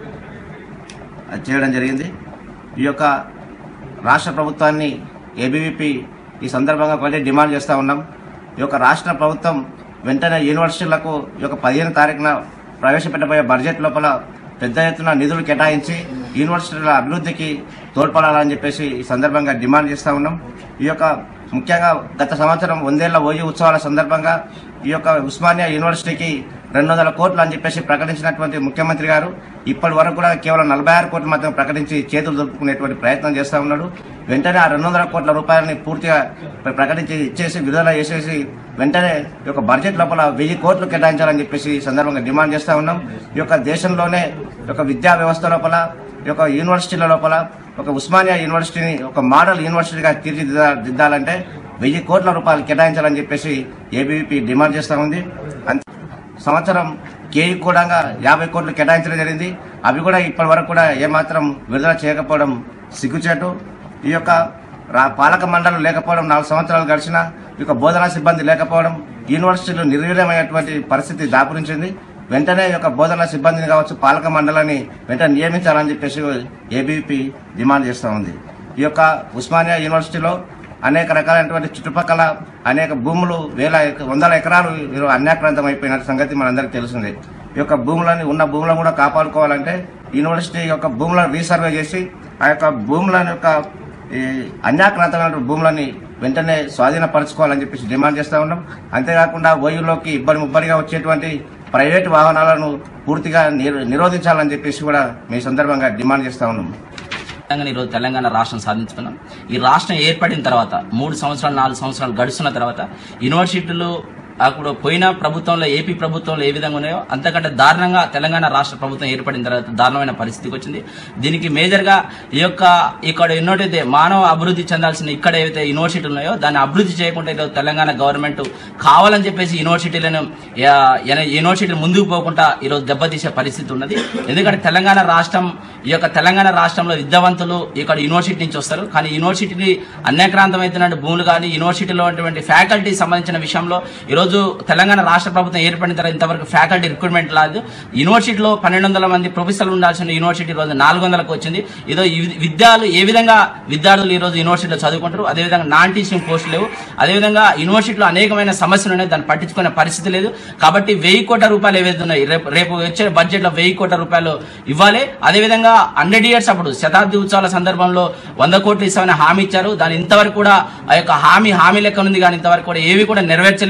చేయడం జరిగింది ఈ యొక్క రాష్ట్ర ప్రభుత్వాన్ని ఏబీవీపీ ఈ సందర్భంగా కొన్ని డిమాండ్ చేస్తూ ఉన్నాం ఈ యొక్క రాష్ట్ర ప్రభుత్వం వెంటనే యూనివర్సిటీలకు ఈ యొక్క పదిహేను తారీఖున ప్రవేశపెట్టబోయే బడ్జెట్ లోపల పెద్ద ఎత్తున నిధులు కేటాయించి యూనివర్సిటీల అభివృద్ధికి తోడ్పడాలని చెప్పేసి ఈ సందర్భంగా డిమాండ్ చేస్తూ ఉన్నాం ఈ యొక్క ముఖ్యంగా గత సంవత్సరం వందేళ్ల ఓజీ ఉత్సవాల సందర్భంగా ఈ యొక్క ఉస్మానియా యూనివర్సిటీకి రెండు వందల కోట్లు అని చెప్పేసి ప్రకటించినటువంటి ముఖ్యమంత్రి గారు ఇప్పటి వరకు కూడా కేవలం నలభై ఆరు కోట్లు మాత్రం ప్రకటించి చేతులు దొరుకుకునేటువంటి ప్రయత్నం చేస్తా ఉన్నాడు వెంటనే ఆ రెండు వందల కోట్ల రూపాయలని పూర్తిగా ప్ర- ప్రకటించి ఇచ్చేసి విడుదల చేసేసి వెంటనే ఈ యొక్క బడ్జెట్ లోపల వెయ్యి కోట్లు కేటాయించాలని చెప్పేసి ఈ సందర్భంగా డిమాండ్ చేస్తా ఉన్నాం ఈ యొక్క దేశంలోనే ఈ యొక్క విద్యా వ్యవస్థ లోపల ఈ యొక్క యూనివర్సిటీల లోపల ఒక ఉస్మానియా యూనివర్సిటీని ఒక మోడల్ యూనివర్సిటీగా తీర్చిదిద్దాలంటే వెయ్యి కోట్ల రూపాయలు కేటాయించాలని చెప్పేసి ఏబీవీపీ డిమాండ్ చేస్తా ఉంది అంతే సంవత్సరం కేఈ కూడా యాభై కోట్లు కేటాయించడం జరిగింది అవి కూడా ఇప్పటి వరకు కూడా ఏమాత్రం విడుదల చేయకపోవడం సిగ్గుచేటు ఈ యొక్క రా- పాలక మండలి లేకపోవడం నాలుగు సంవత్సరాలు గడిచిన ఈ యొక్క బోధనా సిబ్బంది లేకపోవడం యూనివర్సిటీలు నిర్వీర్యమైనటువంటి పరిస్థితి దాపురించింది వెంటనే ఈ యొక్క బోధనా సిబ్బందిని కావచ్చు పాలక మండలిని వెంటనే నియమించాలని చెప్పేసి ఏబీపీ డిమాండ్ చేస్తూ ఉంది ఈ యొక్క ఉస్మానియా యూనివర్సిటీలో అనేక రకాలైనటువంటి చుట్టుపక్కల అనేక భూములు వేల ఎక- వందల ఎకరాలు ఈరోజు అన్యాక్రాంతం అయిపోయిన సంగతి మనందరికీ తెలిసిందే ఈ యొక్క భూములని ఉన్న భూములను కూడా కాపాడుకోవాలంటే యూనివర్సిటీ యొక్క భూములను రీసర్వే చేసి ఆ యొక్క భూములను యొక్క ఈ అన్యాక్రాంతమైన భూములని వెంటనే స్వాధీనపరచుకోవాలని చెప్పేసి డిమాండ్ చేస్తా ఉన్నాం అంతేకాకుండా ఓయూలోకి ఇబ్బడి ముబ్బడిగా వచ్చేటువంటి ప్రైవేటు వాహనాలను పూర్తిగా నిరో- నిరోధించాలని చెప్పేసి కూడా మీ సందర్భంగా డిమాండ్ చేస్తా ఉన్నాం తెలంగాణ ఈరోజు తెలంగాణ రాష్ట్రం సాధించుకున్నాం ఈ రాష్ట్రం ఏర్పడిన తర్వాత మూడు సంవత్సరాలు నాలుగు సంవత్సరాలు గడుస్తున్న తర్వాత యూనివర్సిటీలు అప్పుడు పోయిన ప్రభుత్వంలో ఏపీ ప్రభుత్వంలో ఏ విధంగా ఉన్నాయో అంతకంటే దారుణంగా తెలంగాణ రాష్ట్ర ప్రభుత్వం ఏర్పడిన తర్వాత దారుణమైన పరిస్థితికి వచ్చింది దీనికి మేజర్గా ఈ యొక్క ఇక్కడ ఎన్నోటైతే మానవ అభివృద్ధి చెందాల్సిన ఇక్కడ ఏవైతే యూనివర్సిటీలు ఉన్నాయో దాన్ని అభివృద్ధి చేయకుండా ఈరోజు తెలంగాణ గవర్నమెంట్ కావాలని చెప్పేసి యూనివర్సిటీలను యా- యన- యూనివర్సిటీలు ముందుకు పోకుండా ఈరోజు దెబ్బతీసే పరిస్థితి ఉన్నది ఎందుకంటే తెలంగాణ రాష్ట్రం ఈ యొక్క తెలంగాణ రాష్ట్రంలో విద్యావంతులు ఇక్కడ యూనివర్సిటీ నుంచి వస్తారు కానీ యూనివర్సిటీ అన్యాక్రాంతమైతున్న భూములు కానీ యూనివర్సిటీలో ఉన్నటువంటి ఫ్యాకల్టీ సంబంధించిన విషయంలో ఈరోజు తెలంగాణ రాష్ట్ర ప్రభుత్వం ఏర్పడిన తర్వాత ఇంతవరకు ఫ్యాకల్టీ రిక్రూట్మెంట్ లేదు యూనివర్సిటీలో పన్నెండు వందల మంది ప్రొఫెసర్లు ఉండాల్సిన యూనివర్సిటీ ఈ రోజు నాలుగు వందలకు వచ్చింది ఇదో ఈ విద్యాలు ఏ విధంగా విద్యార్థులు ఈ రోజు యూనివర్సిటీలో చదువుకుంటారు అదేవిధంగా నాన్ టీచింగ్ పోస్టులు లేవు అదేవిధంగా యూనివర్సిటీలో అనేకమైన సమస్యలు ఉన్నాయి దాన్ని పట్టించుకునే పరిస్థితి లేదు కాబట్టి వెయ్యి కోట్ల రూపాయలు ఏవైతే ఉన్నాయి రేపు రేపు వచ్చే బడ్జెట్ లో వెయ్యి కోట్ల రూపాయలు ఇవ్వాలి అదేవిధంగా హండ్రెడ్ ఇయర్స్ అప్పుడు శతాబ్ది ఉత్సవాల సందర్భంలో వంద కోట్లు ఇస్తామని హామీ ఇచ్చారు దాని ఇంతవరకు కూడా ఆ యొక్క హామీ హామీ లెక్క ఉంది కానీ ఇంతవరకు కూడా ఏవి కూడా నెరవేర్చలేదు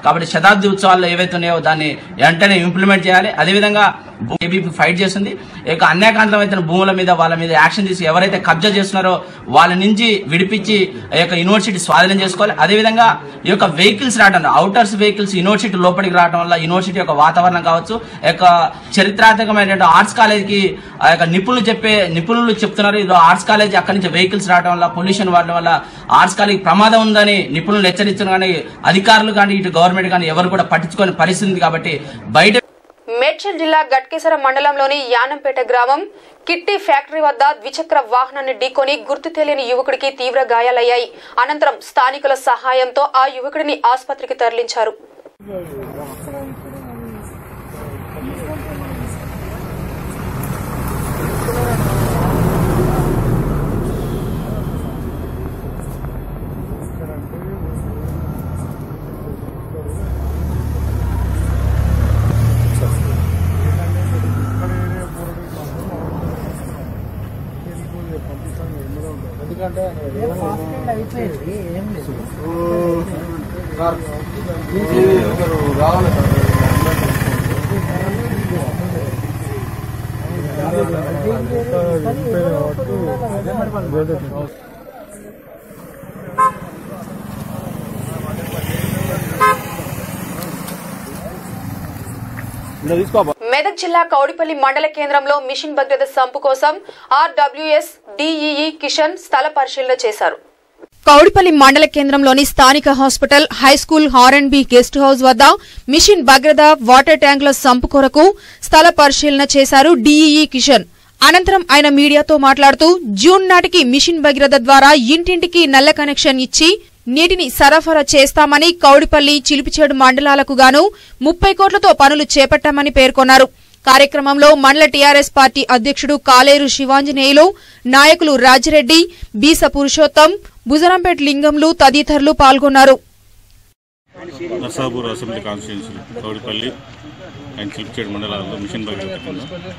కాబట్టి శతాబ్ది ఉత్సవాల్లో ఏవైతే ఉన్నాయో దాన్ని వెంటనే ఇంప్లిమెంట్ చేయాలి అదేవిధంగా ఏబీపీ ఫైట్ చేస్తుంది ఈ యొక్క అన్యాకాంతమైన భూముల మీద వాళ్ళ మీద యాక్షన్ తీసి ఎవరైతే కబ్జా చేస్తున్నారో వాళ్ళ నుంచి విడిపించి ఈ యొక్క యూనివర్సిటీ స్వాధీనం చేసుకోవాలి అదేవిధంగా ఈ యొక్క వెహికల్స్ రావడం అవుటర్స్ వెహికల్స్ యూనివర్సిటీ లోపలికి రావడం వల్ల యూనివర్సిటీ యొక్క వాతావరణం కావచ్చు ఈ యొక్క చరిత్రాత్మకమైన ఆర్ట్స్ కాలేజ్కి ఆ యొక్క నిపుణులు చెప్పే నిపుణులు చెప్తున్నారు ఇది ఆర్ట్స్ కాలేజ్ అక్కడి నుంచి వెహికల్స్ రావడం వల్ల పొల్యూషన్ వాడడం వల్ల ఆర్ట్స్ కాలేజ్ ప్రమాదం ఉందని నిపుణులు హెచ్చరిస్తున్నారు కానీ అధికారులు కానీ ఇటు గవర్నమెంట్ కానీ ఎవరు కూడా పట్టించుకోని పరిస్థితి ఉంది కాబట్టి బయట మేడ్చల్ జిల్లా గట్కేసర మండలంలోని యానంపేట గ్రామం కిట్టి ఫ్యాక్టరీ వద్ద ద్విచక్ర వాహనాన్ని ఢీకొని గుర్తు తెలియని యువకుడికి తీవ్ర గాయాలయ్యాయి అనంతరం స్థానికుల సహాయంతో ఆ యువకుడిని ఆసుపత్రికి తరలించారు మెదక్ జిల్లా కౌడిపల్లి మండల కేంద్రంలో మిషన్ భగీరథ సంపు కోసం ఆర్డబ్ల్యూఎస్ డిఈఈ కిషన్ స్థల పరిశీలన చేశారు కౌడిపల్లి మండల కేంద్రంలోని స్థానిక hospital high school R and B guest house వద్ద మిషన్ భగీరథ వాటర్ ట్యాంకుల సంపు కొరకు స్థల పరిశీలన చేశారు డిఈఈ కిషన్ అనంతరం ఆయన మీడియాతో మాట్లాడుతూ జూన్ నాటికి మిషన్ భగీరథ ద్వారా ఇంటింటికి నల్ల కనెక్షన్ ఇచ్చి నీటిని సరఫరా చేస్తామని కౌడిపల్లి చిలిపిచేడు మండలాలకు గాను ముప్పై కోట్లతో పనులు చేపట్టామని పేర్కొన్నారు కార్యక్రమంలో మండల టీఆర్ఎస్ పార్టీ అధ్యక్షుడు కాలేరు శివాంజనేయులు నాయకులు రాజిరెడ్డి బీస పురుషోత్తం బుజరంపేట్ లింగంలు తదితరులు పాల్గొన్నారు Narsapur assembly constituency Kowdipally and Chilipichedu మండలాల్లో మిషన్ భగీరథ కింద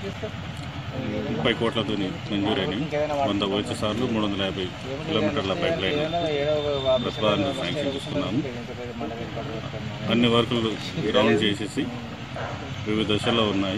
ముప్పై కోట్లతో మంజూరైన వంద వచ్చే సార్లు మూడు వందల యాభై కిలోమీటర్ల పైప్ లైన్ ప్రతిపాదన శాంక్షన్ చేసుకున్నాము అన్ని వర్కులు గ్రౌండ్ చేసేసి వివిధ దశల్లో ఉన్నాయి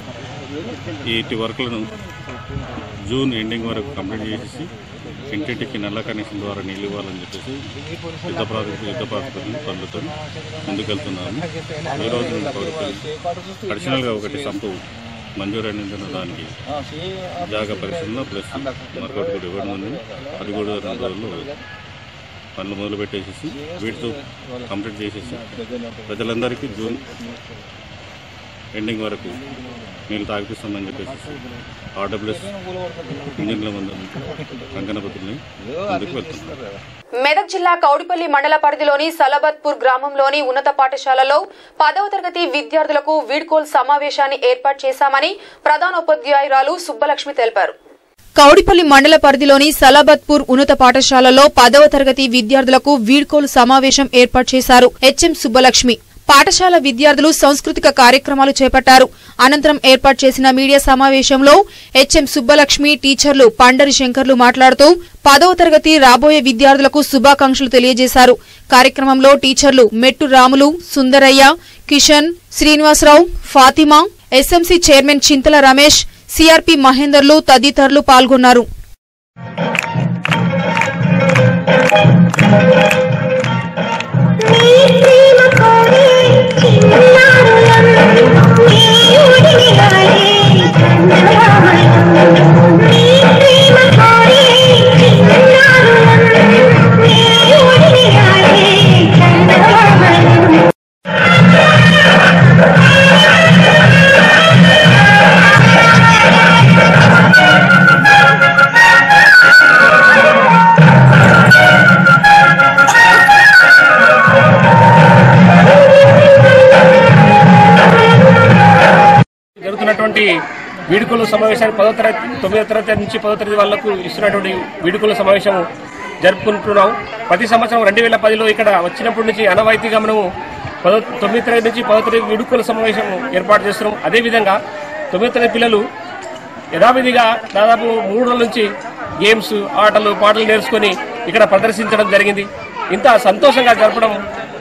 ఈ వర్కులను జూన్ ఎండింగ్ వరకు కంప్లీట్ చేసేసి ఇంటింటికి నల్ల కనెక్షన్ ద్వారా నీళ్ళు ఇవ్వాలని చెప్పేసి యుద్ధ ప్రాతిపదిక యుద్ధ ప్రాతిపదికన పనులతో ముందుకెళ్తున్నాము ఈరోజు అడిషనల్గా ఒకటి సంపు మంజూరైనందున దానికి జాగా పరిశీలన ప్లస్ మరొకటి కూడా ఇవ్వడం ఉంది అది కూడా రెండు రోజుల్లో పనులు మొదలు పెట్టేసేసి వీటితో కంప్లీట్ చేసేసి ప్రజలందరికీ జూన్ ఎండింగ్ వరకు నీళ్ళు తాగిపిస్తామని చెప్పేసి ఆర్డబ్ల్యూఎస్ ఇంజిన్ల మందు కంకణపత్రుల్ని ముందుకు వెళ్తున్నారు మెదక్ జిల్లా కౌడిపల్లి మండల పరిధిలోని సలబత్పూర్ గ్రామంలోని ఉన్నత పాఠశాలలో పదవ తరగతి విద్యార్థులకు వీడ్కోల్ సమావేశాన్ని ఏర్పాటు చేశామని ప్రధానోపాధ్యాయురాలు సుబ్బలక్ష్మి తెలిపారు కౌడిపల్లి మండల పరిధిలోని సలాబత్పూర్ ఉన్నత పాఠశాలలో పదవ తరగతి విద్యార్థులకు వీడ్కోలు సమావేశం ఏర్పాటు చేశారు హెచ్ఎం సుబ్బలక్ష్మి పాఠశాల విద్యార్థులు సాంస్కృతిక కార్యక్రమాలు చేపట్టారు అనంతరం ఏర్పాటు చేసిన మీడియా సమావేశంలో హెచ్ఎం సుబ్బలక్ష్మి టీచర్లు పండరి శంకర్లు మాట్లాడుతూ పదవ తరగతి రాబోయే విద్యార్థులకు శుభాకాంక్షలు తెలియజేశారు కార్యక్రమంలో టీచర్లు Mettu Ramulu Sundarayya Kishan Srinivasarao Fatima SMC chairman Chintala Ramesh CRP మహేందర్లు తదితరులు పాల్గొన్నారు జరుగుతున్నటువంటి వీడుకోలు సమావేశాన్ని పదో తరగతి తొమ్మిదో తరగతి నుంచి పదో తరగతి వాళ్లకు ఇస్తున్నటువంటి వీడుకోలు సమావేశం జరుపుకుంటున్నాం ప్రతి సంవత్సరం రెండు వేల పదిలో ఇక్కడ వచ్చినప్పటి నుంచి అనవాయితీగా మనము పదో తొమ్మిది తరగతి నుంచి పదో తరగతి వీడుకోల సమావేశం ఏర్పాటు చేస్తున్నాం అదేవిధంగా తొమ్మిదో తరగతి పిల్లలు యథావిధిగా దాదాపు మూడు రోజుల నుంచి గేమ్స్ ఆటలు పాటలు నేర్చుకొని ఇక్కడ ప్రదర్శించడం జరిగింది ఇంత సంతోషంగా జరపడం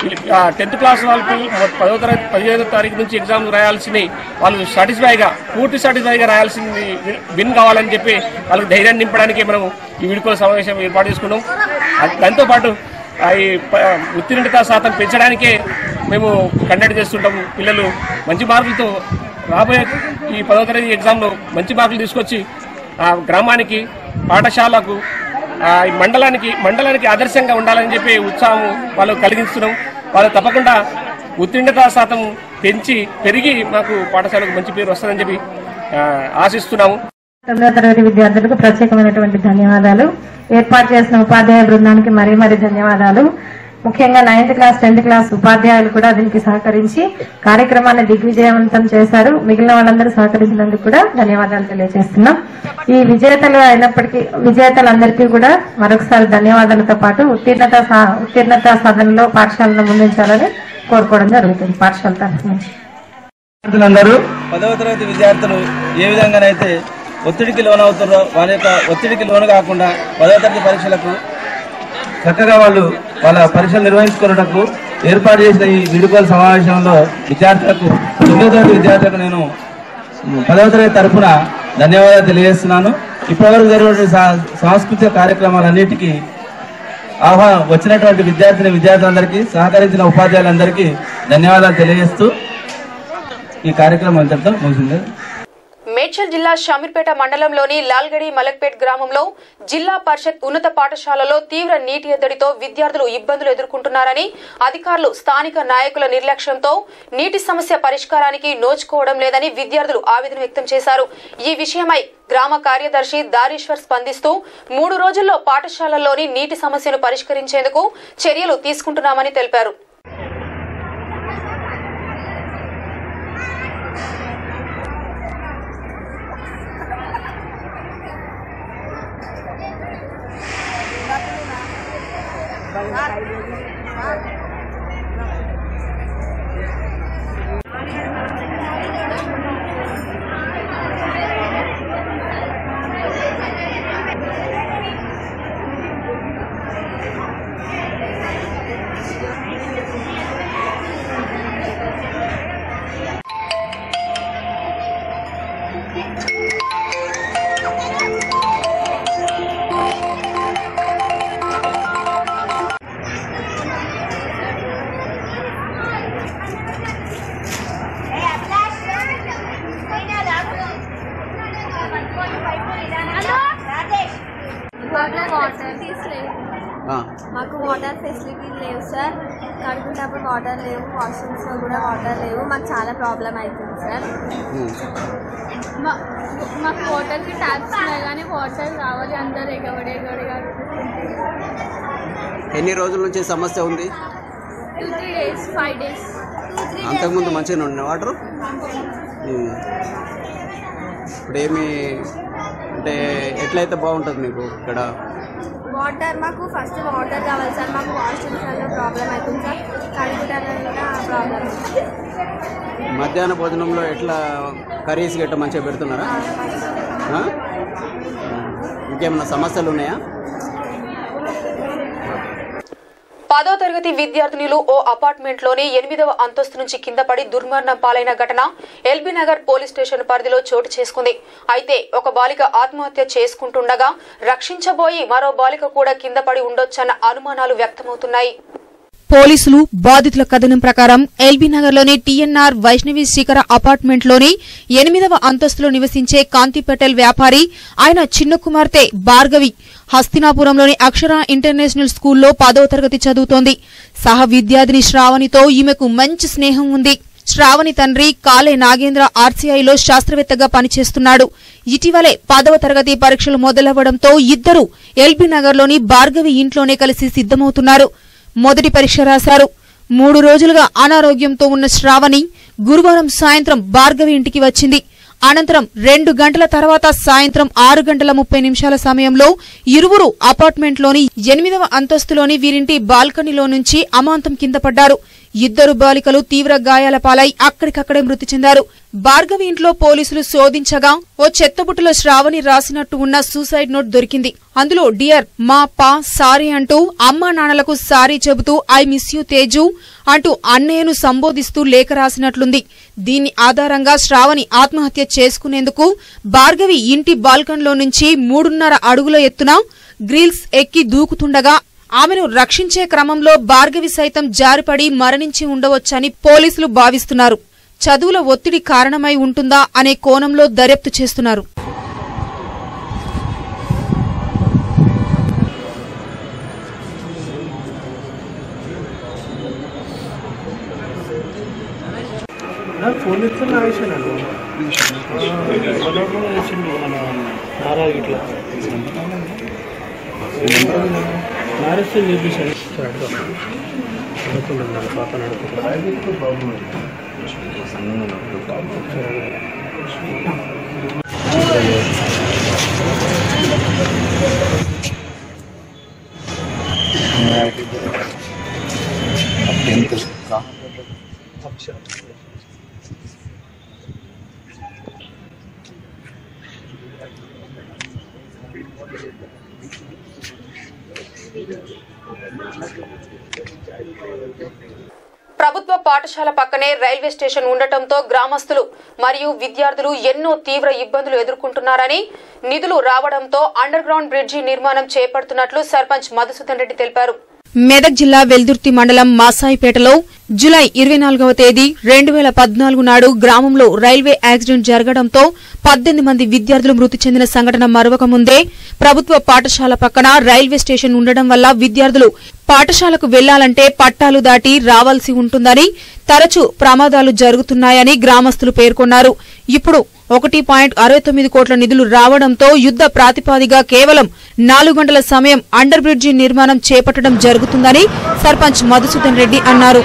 టెన్త్ క్లాస్ వాళ్ళకి పదో తరగతి పదిహేదో తారీఖు నుంచి ఎగ్జామ్ రాయాల్సింది వాళ్ళు సాటిస్ఫైగా పూర్తి సాటిస్ఫైగా రాయాల్సింది విన్ కావాలని చెప్పి వాళ్ళకి ధైర్యాన్ని నింపడానికి మనం ఈ వీడుకోల సమావేశం ఏర్పాటు చేసుకున్నాం అది- దాంతోపాటు ఆ ఈ ప- ఉత్తీర్ణత శాతం పెంచడానికే మేము కండక్ట్ చేస్తుంటాము పిల్లలు మంచి మార్కులతో రాబోయే ఈ పదో తరగతి ఎగ్జామ్లో మంచి మార్కులు తీసుకొచ్చి ఆ గ్రామానికి పాఠశాలకు ఆ ఈ మండలానికి మండలానికి ఆదర్శంగా ఉండాలని చెప్పి ఉత్సాహం వాళ్ళు కలిగిస్తున్నాం వాళ్ళు తప్పకుండా ఉత్తీర్ణత శాతం పెంచి పెరిగి మాకు పాఠశాలకు మంచి పేరు వస్తుందని చెప్పి ఆ, ఆశిస్తున్నాము తొమ్మిదో తరగతి విద్యార్థులకు ప్రత్యేకమైనటువంటి ధన్యవాదాలు ఏర్పాటు చేసిన ఉపాధ్యాయ బృందానికి మరీ మరీ ధన్యవాదాలు ముఖ్యంగా నైన్త్ క్లాస్ టెన్త్ క్లాస్ ఉపాధ్యాయులు కూడా దీనికి సహకరించి కార్యక్రమాన్ని దిగ్విజయవంతం చేశారు మిగిలిన వాళ్ళందరూ సహకరించినందుకు కూడా ధన్యవాదాలు తెలియజేస్తున్నాం ఈ విజేతలు అయినప్పటికీ విజేతలందరికీ కూడా మరొకసారి ధన్యవాదాలతో పాటు ఉత్తీర్ణత సా- ఉత్తీర్ణత సాధనలో పాఠశాలను ముందుంచాలని కోరుకోవడం జరుగుతుంది పాఠశాల తరఫు నుంచి విద్యార్థులందరూ పదవ తరగతి విద్యార్థులు ఏ విధంగానైతే ఒత్తిడికి లోనవుతారో వాళ్ళ యొక్క ఒత్తిడికి లోను కాకుండా పదవ తరగతి పరీక్షలకు చక్కగా వాళ్ళు వాళ్ళ పరీక్షలు నిర్వహించుకున్నటకు ఏర్పాటు చేసిన ఈ వీడుకోల సమావేశంలో విద్యార్థులకు తొమ్మిదవ తరగతి విద్యార్థులకు నేను పదవ తరగతి తరఫున ధన్యవాదాలు తెలియజేస్తున్నాను ఇప్పటివరకు జరిగిన సాంస్కృతిక కార్యక్రమాలన్నిటికీ ఆహ్వా వచ్చినటువంటి విద్యార్థిని విద్యార్థులందరికీ సహకరించిన ఉపాధ్యాయులందరికీ ధన్యవాదాలు తెలియజేస్తూ ఈ కార్యక్రమం ఇంతటితో ముగిసింది మేడ్చల్ జిల్లా షమీర్పేట మండలంలోని లాల్గడి మలక్పేట్ గ్రామంలో జిల్లా పరిషత్ ఉన్నత పాఠశాలలో తీవ్ర నీటి ఎద్దడితో విద్యార్థులు ఇబ్బందులు ఎదుర్కొంటున్నారని అధికారులు స్థానిక నాయకుల నిర్లక్ష్యంతో నీటి సమస్య పరిష్కారానికి నోచుకోవడం లేదని విద్యార్థులు ఆవేదన వ్యక్తం చేశారు ఈ విషయమై గ్రామ కార్యదర్శి దారీశ్వర్ స్పందిస్తూ మూడు రోజుల్లో పాఠశాలల్లోని నీటి సమస్యను పరిష్కరించేందుకు చర్యలు తీసుకుంటున్నామని తెలిపారు మాకు వాటర్ తీసలేవు మాకు వాటర్ ఫెసిలిటీ లేవు సార్ కడుపుటప్పుడు వాటర్ లేవు వాష్రూమ్స్ లో కూడా వాటర్ లేవు మాకు చాలా ప్రాబ్లం అవుతుంది సార్ మా- మాకు వాటర్కి ట్యాప్స్ ఉన్నాయి కానీ వాటర్ కావాలి అందరు ఎగబడి ఎగబడి ఎన్ని రోజుల నుంచి సమస్య ఉంది two three days five days అంతకుముందు మంచిగానే ఉండే వాటర్ ఇప్పుడు ఏమి అంటే ఎట్లయితే బాగుంటుంది మీకు ఇక్కడ వాటర్ మాకు ఫస్ట్ వాటర్ కావాలి సార్ మాకు వాష్రూమ్స్లో ప్రాబ్లం అవుతుంది సార్ కడుపుటలో ప్రాబ్లం మధ్యాహ్న భోజనంలో ఎట్లా కర్రీస్ గట్ట మంచిగా పెడుతున్నారా ఆ? ఇంకేమైనా సమస్యలు ఉన్నాయా పదో తరగతి విద్యార్థినులు ఓ అపార్ట్మెంట్ లోని ఎనిమిదవ అంతస్తు నుంచి కింద పడి దుర్మరణం పాలైన ఘటన ఎల్బీ నగర్ పోలీస్ స్టేషన్ పరిధిలో చోటు చేసుకుంది అయితే ఒక బాలిక ఆత్మహత్య చేసుకుంటుండగా రక్షించబోయి మరో బాలిక కూడా కింద పడి ఉండొచ్చన్న అనుమానాలు వ్యక్తమవుతున్నాయి పోలీసులు బాధితుల కథనం ప్రకారం ఎల్బీ నగర్లోని టీఎన్ఆర్ వైష్ణవి శిఖర అపార్ట్మెంట్లోని ఎనిమిదవ అంతస్తులో నివసించే కాంతి పటేల్ వ్యాపారి ఆయన చిన్న కుమార్తె భార్గవి హస్తినాపురంలోని అక్షర ఇంటర్నేషనల్ స్కూల్లో పదో తరగతి చదువుతోంది సహ విద్యార్థిని శ్రావణితో ఈమెకు మంచి స్నేహం ఉంది శ్రావణి తండ్రి కాలే నాగేంద్ర ఆర్సీఐలో శాస్త్రవేత్తగా పనిచేస్తున్నాడు ఇటీవలే పదవ తరగతి పరీక్షలు మొదలవ్వడంతో ఇద్దరు ఎల్బీ నగర్లోని భార్గవి ఇంట్లోనే కలిసి సిద్దమవుతున్నారు మొదటి పరీక్ష రాశారు మూడు రోజులుగా అనారోగ్యంతో ఉన్న శ్రావణి గురువారం సాయంత్రం భార్గవి ఇంటికి వచ్చింది అనంతరం రెండు గంటల తర్వాత సాయంత్రం ఆరు గంటల ముప్పై నిమిషాల సమయంలో ఇరువురు అపార్ట్మెంట్లోని ఎనిమిదవ అంతస్తులోని వీరింటి బాల్కనీలో నుంచి అమాంతం కింద పడ్డారు ఇద్దరు బాలికలు తీవ్ర గాయాల పాలై అక్కడికక్కడే మృతి చెందారు భార్గవి ఇంట్లో పోలీసులు శోధించగా ఓ చెత్తబుట్టలో శ్రావణి రాసినట్టు ఉన్న సూసైడ్ నోట్ దొరికింది అందులో డియర్ మా పా సారీ అంటూ అమ్మా నాన్నలకు సారీ చెబుతూ ఐ మిస్ యూ తేజు అంటూ అన్నయ్యను సంబోధిస్తూ లేఖ రాసినట్లుంది దీని ఆధారంగా శ్రావణి ఆత్మహత్య చేసుకునేందుకు భార్గవి ఇంటి బాల్కన్లో నుంచి మూడున్నర అడుగుల ఎత్తున గ్రిల్స్ ఎక్కి దూకుతుండగా ఆమెను రక్షించే క్రమంలో భార్గవి సైతం జారిపడి మరణించి ఉండవచ్చని పోలీసులు భావిస్తున్నారు చదువుల ఒత్తిడి కారణమై ఉంటుందా అనే కోణంలో దర్యాప్తు చేస్తున్నారు ఫోన్ ఇస్తున్న ఆయుషానండి నారా ఇట్లా నారేస్తే చూపించాను అనుకుంటున్నాను పాప ప్రభుత్వ పాఠశాల పక్కనే రైల్వే స్టేషన్ ఉండటంతో గ్రామస్తులు మరియు విద్యార్థులు ఎన్నో తీవ్ర ఇబ్బందులు ఎదుర్కొంటున్నారని నిధులు రావడంతో అండర్ గ్రౌండ్ బ్రిడ్జి నిర్మాణం చేపడుతున్నట్లు సర్పంచ్ మధుసూదన్ రెడ్డి తెలిపారు మెదక్ జిల్లా వెల్దుర్తి మండలం మాసాయిపేటలో జులై ఇరవై నాలుగవ తేదీ రెండు వేల పద్నాలుగు నాడు గ్రామంలో రైల్వే యాక్సిడెంట్ జరగడంతో పద్దెనిమిది మంది విద్యార్థులు మృతి చెందిన సంఘటన మరవక ముందే ప్రభుత్వ పాఠశాల పక్కన రైల్వే స్టేషన్ ఉండడం వల్ల విద్యార్థులు పాఠశాలకు వెళ్లాలంటే పట్టాలు దాటి రావాల్సి ఉంటుందని తరచూ ప్రమాదాలు జరుగుతున్నాయని గ్రామస్తులు పేర్కొన్నారు ఇప్పుడు ఒకటి పాయింట్ అరవై తొమ్మిది కోట్ల నిధులు రావడంతో యుద్ద ప్రాతిపాదిగా కేవలం నాలుగు గంటల సమయం అండర్ బ్రిడ్జి నిర్మాణం చేపట్టడం జరుగుతుందని సర్పంచ్ మధుసూదన్ రెడ్డి అన్నారు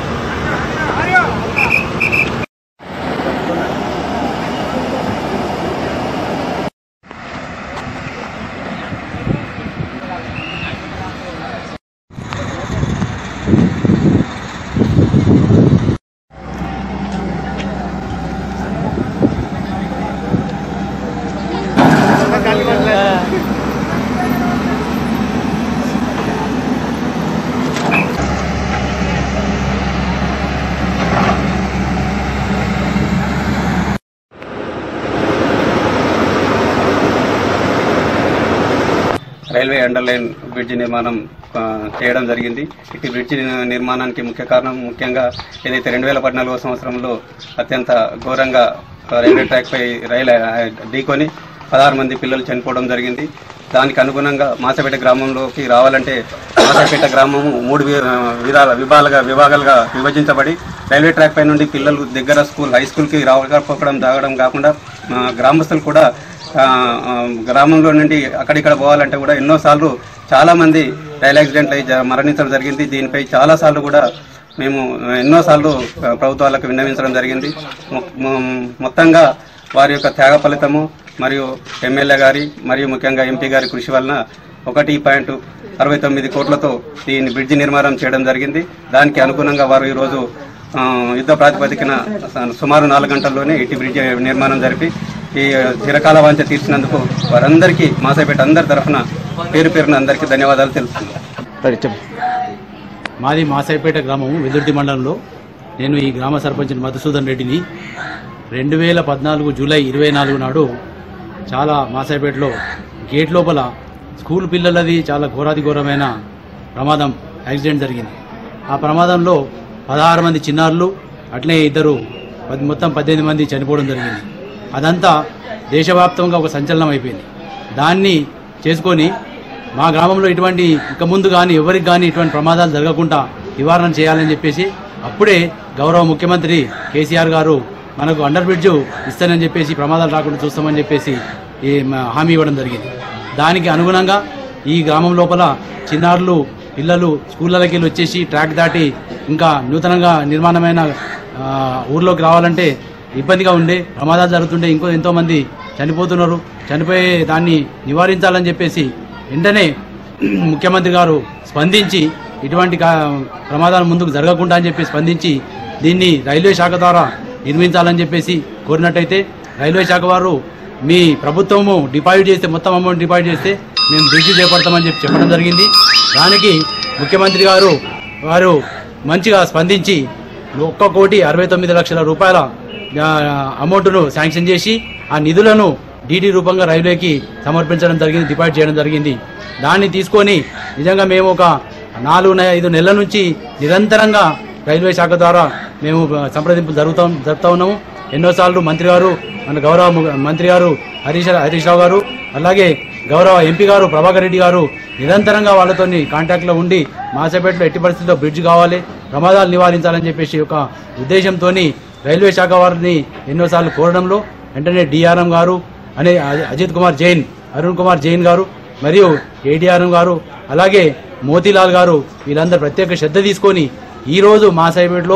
రైల్వే అండర్ లైన్ బ్రిడ్జి నిర్మాణం ఆ, చేయడం జరిగింది ఇటు బ్రిడ్జి నిర్మాణానికి ముఖ్య కారణం ముఖ్యంగా ఏదైతే రెండు వేల పద్నాలుగో సంవత్సరంలో అత్యంత ఘోరంగా ఆ, రైల్వే ట్రాక్ పై రైలు ఆ, ఢీకొని పదహారు మంది పిల్లలు చనిపోవడం జరిగింది దానికి అనుగుణంగా మాసపేట గ్రామంలోకి రావాలంటే మాసపేట గ్రామము మూడు వి- ఆ, విధాల విభాగాలుగా విభాగాలుగా విభజించబడి రైల్వే ట్రాక్ పై నుండి పిల్లలు దగ్గర స్కూల్ హై స్కూల్కి రావకపోవడం దాగడం కాకుండా ఆ, గ్రామస్తులు కూడా ఆ, ఆ, గ్రామంలో నుండి అక్కడిక్కడ పోవాలంటే కూడా ఎన్నోసార్లు చాలా మంది రైలు యాక్సిడెంట్ అయి జ- మరణించడం జరిగింది దీనిపై చాలా సార్లు కూడా మేము ఎన్నోసార్లు ఆ, ప్రభుత్వాలకు విన్నవించడం జరిగింది మొ- మొ- మొత్తంగా వారి యొక్క త్యాగ ఫలితము మరియు ఎమ్మెల్యే గారి మరియు ముఖ్యంగా ఎంపీ గారి కృషి వలన ఒకటి పాయింట్ అరవై తొమ్మిది కోట్లతో దీన్ని బ్రిడ్జి నిర్మాణం చేయడం జరిగింది దానికి అనుగుణంగా వారు ఈరోజు ఆ, యుద్ధ ప్రాతిపదికన సుమారు నాలుగు గంటల్లోనే ఇటు బ్రిడ్జి నిర్మాణం జరిపి ఈ చిరకాల వాంఛ తీర్చినందుకు వారందరికీ మాసపేట అందరి తరఫున పేరు పేరున అందరికీ ధన్యవాదాలు తెలుపుతున్నాను మాది మాసాయిపేట గ్రామము వెదుర్తి మండలంలో నేను ఈ గ్రామ సర్పంచ్ మధుసూదన్ రెడ్డిని రెండు వేల పద్నాలుగు జూలై ఇరవై నాలుగు నాడు చాలా మాసాయిపేటలో గేట్ లోపల స్కూల్ పిల్లలది చాలా ఘోరాతి ఘోరమైన ప్రమాదం యాక్సిడెంట్ జరిగింది ఆ ప్రమాదంలో పదహారు మంది చిన్నారులు అట్లే ఇద్దరు పద్- మొత్తం పద్దెనిమిది మంది చనిపోవడం జరిగింది అదంతా దేశవ్యాప్తంగా ఒక సంచలనం అయిపోయింది దాన్ని చేసుకొని మా గ్రామంలో ఇటువంటి ఇక ముందు కానీ ఎవరికి కానీ ఇటువంటి ప్రమాదాలు జరగకుండా నివారణ చేయాలని చెప్పేసి అప్పుడే గౌరవ ముఖ్యమంత్రి కేసీఆర్ గారు మనకు అండర్ బ్రిడ్జ్ ఇస్తానని చెప్పేసి ప్రమాదాలు రాకుండా చూస్తామని చెప్పేసి ఈ మ- హామీ ఇవ్వడం జరిగింది దానికి అనుగుణంగా ఈ గ్రామం లోపల చిన్నారులు పిల్లలు స్కూళ్ళకి వెళ్ళి వచ్చేసి ట్రాక్ దాటి ఇంకా నూతనంగా నిర్మాణమైన ఆ, ఊర్లోకి రావాలంటే ఇబ్బందిగా ఉండే ప్రమాదాలు జరుగుతుండే ఇంకో ఎంతో మంది చనిపోతున్నారు చనిపోయే దాన్ని నివారించాలని చెప్పేసి వెంటనే ముఖ్యమంత్రి గారు స్పందించి ఇటువంటి కా- ప్రమాదాలు ముందుకు జరగకుండా అని చెప్పి స్పందించి దీన్ని రైల్వే శాఖ ద్వారా నిర్మించాలని చెప్పేసి కోరినట్టయితే రైల్వే శాఖ వారు మీ ప్రభుత్వము డిపాజిట్ చేస్తే మొత్తం అమౌంట్ డిపాజిట్ చేస్తే మేము బ్రిడ్జ్ చేపడతామని చెప్పి చెప్పడం జరిగింది దానికి ముఖ్యమంత్రి గారు వారు మంచిగా స్పందించి ఒక్క కోటి అరవై తొమ్మిది లక్షల రూపాయల ఆ, అమౌంట్ను శాంక్షన్ చేసి ఆ నిధులను డీడీ రూపంగా రైల్వేకి సమర్పించడం జరిగింది డిపాజిట్ చేయడం జరిగింది దాన్ని తీసుకొని నిజంగా మేము ఒక నాలుగు నె- ఐదు నెలల నుంచి నిరంతరంగా రైల్వే శాఖ ద్వారా మేము సంప్రదింపులు జరుగుతాం జరుపుతా ఉన్నాము ఎన్నోసార్లు మంత్రి గారు మన గౌరవ ము- మంత్రి గారు హరీష్ హరీష్ రావు గారు అలాగే గౌరవ ఎంపీ గారు ప్రభాకర్ రెడ్డి గారు నిరంతరంగా వాళ్ళతో కాంటాక్ట్లో ఉండి మాసేపేటలో ఎట్టి పరిస్థితుల్లో బ్రిడ్జ్ కావాలి ప్రమాదాలు నివారించాలని చెప్పేసి ఒక ఉద్దేశంతో రైల్వే శాఖ వారిని ఎన్నోసార్లు కోరడంలో వెంటనే డిఆర్ఎం గారు అనే అజ- అజిత్ కుమార్ జైన్ అరుణ్ కుమార్ జైన్ గారు మరియు ఏడిఆర్ఎం గారు అలాగే మోతీలాల్ గారు వీళ్ళందరూ ప్రత్యేక శ్రద్ధ తీసుకొని ఈ రోజు మా సైబేట్లో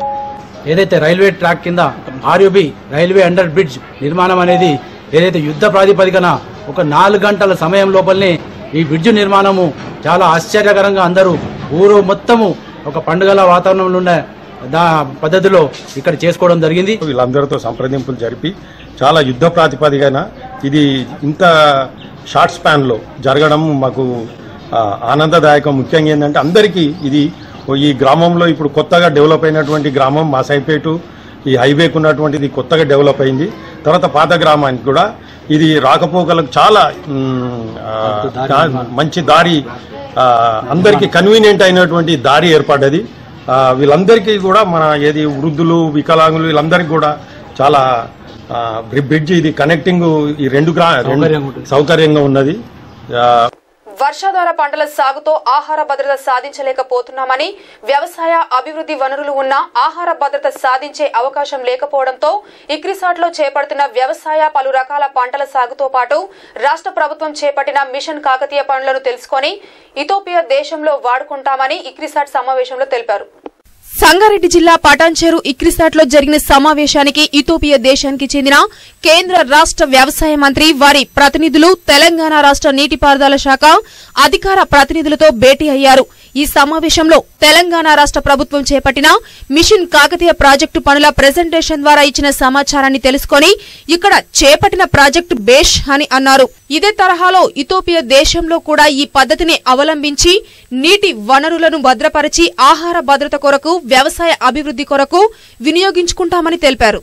ఏదైతే రైల్వే ట్రాక్ కింద ఆర్యుబి రైల్వే అండర్ బ్రిడ్జ్ నిర్మాణం అనేది ఏదైతే యుద్ధ ప్రాతిపదికన ఒక నాలుగు గంటల సమయం లోపలనే ఈ బ్రిడ్జ్ నిర్మాణము చాలా ఆశ్చర్యకరంగా అందరూ ఊరు మొత్తము ఒక పండుగల వాతావరణంలో ఉన్న దా పద్ధతిలో ఇక్కడ చేసుకోవడం జరిగింది వీళ్ళందరితో సంప్రదింపులు జరిపి చాలా యుద్ధ ప్రాతిపదికన ఇది ఇంత షార్ట్ స్పాన్లో జరగడం మాకు ఆ, ఆనందదాయకం ముఖ్యంగా ఏంటంటే అందరికీ ఇది ఈ గ్రామంలో ఇప్పుడు కొత్తగా డెవలప్ అయినటువంటి గ్రామం మా సైపేటు ఈ హైవేకు ఉన్నటువంటిది కొత్తగా డెవలప్ అయింది తర్వాత పాత గ్రామానికి కూడా ఇది రాకపోకలకు చాలా మ్, ఆ, దా- మంచి దారి ఆ, అందరికీ కన్వీనియంట్ అయినటువంటి దారి ఏర్పడ్డది ఆ, వీళ్ళందరికీ కూడా మన ఏది వృద్ధులు వికలాంగులు వీళ్ళందరికీ కూడా చాలా ఆ, బ్రి- బ్రిడ్జ్ ఇది కనెక్టింగ్ ఈ రెండు గ్రా రెండు సౌకర్యంగా ఉంటుంది. సౌకర్యంగా ఉన్నది ఆ, వర్షాధార పంటల సాగుతో ఆహార భద్రత సాధించలేకపోతున్నామని వ్యవసాయ అభివృద్ధి వనరులు ఉన్న ఆహార భద్రత సాధించే అవకాశం లేకపోవడంతో ఇక్రిసాట్లో చేపడుతున్న వ్యవసాయ పలు రకాల పంటల సాగుతో పాటు రాష్ట్ర ప్రభుత్వం చేపట్టిన మిషన్ కాకతీయ పనులను తెలుసుకొని ఇథోపియా దేశంలో వాడుకుంటామని ఇక్రిసాట్ సమావేశంలో తెలిపారు సంగారెడ్డి జిల్లా పటాన్చేరు ఇక్రిసాట్లో జరిగిన సమావేశానికి ఇథోపియా దేశానికి చెందిన కేంద్ర రాష్ట్ర వ్యవసాయ మంత్రి వారి ప్రతినిధులు తెలంగాణ రాష్ట్ర నీటిపారుదల శాఖ అధికార ప్రతినిధులతో భేటీ అయ్యారు ఈ సమావేశంలో తెలంగాణ రాష్ట్ర ప్రభుత్వం చేపట్టిన మిషన్ కాకతీయ ప్రాజెక్టు పనుల ప్రెజెంటేషన్ ద్వారా ఇచ్చిన సమాచారాన్ని తెలుసుకొని ఇక్కడ చేపట్టిన ప్రాజెక్టు బేష్ అని అన్నారు ఇదే తరహాలో ఇథోపియా దేశంలో కూడా ఈ పద్ధతిని అవలంబించి నీటి వనరులను భద్రపరిచి ఆహార భద్రత కొరకు వ్యవసాయ అభివృద్ధి కొరకు వినియోగించుకుంటామని తెలిపారు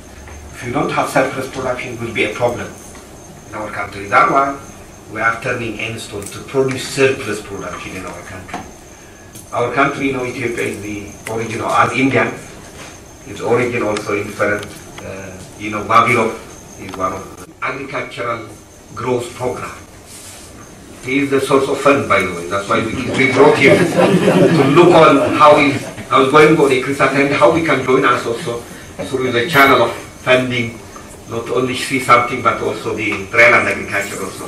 If you don't have surplus production, it will be a problem in our country. That's why we are turning Enstone to produce surplus production in our country. Our country, you know, Ethiopia is the origin of, as India, its origin also in different, uh, you know, Babylon is one of the agricultural growth program. He is the source of fund, by the way. That's why we, we brought him to look on how is how is going on the and how we can join us also through the channel of funding, not only see something but also the trail and agriculture also.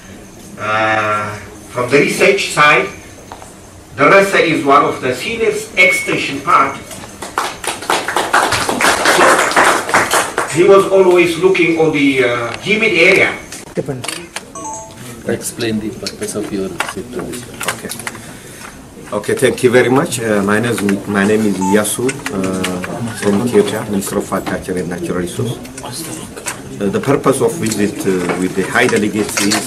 Uh, from the research side, the RESA is one of the senior extension part. He was always looking on the uh, humid area. explain the purpose of your visit to this. Okay. Okay, thank you very much. Uh, my name is my name is Yasu uh, from Ethiopia, Minister of Agriculture and Natural Resources. Uh, the purpose of visit uh, with the high delegates is,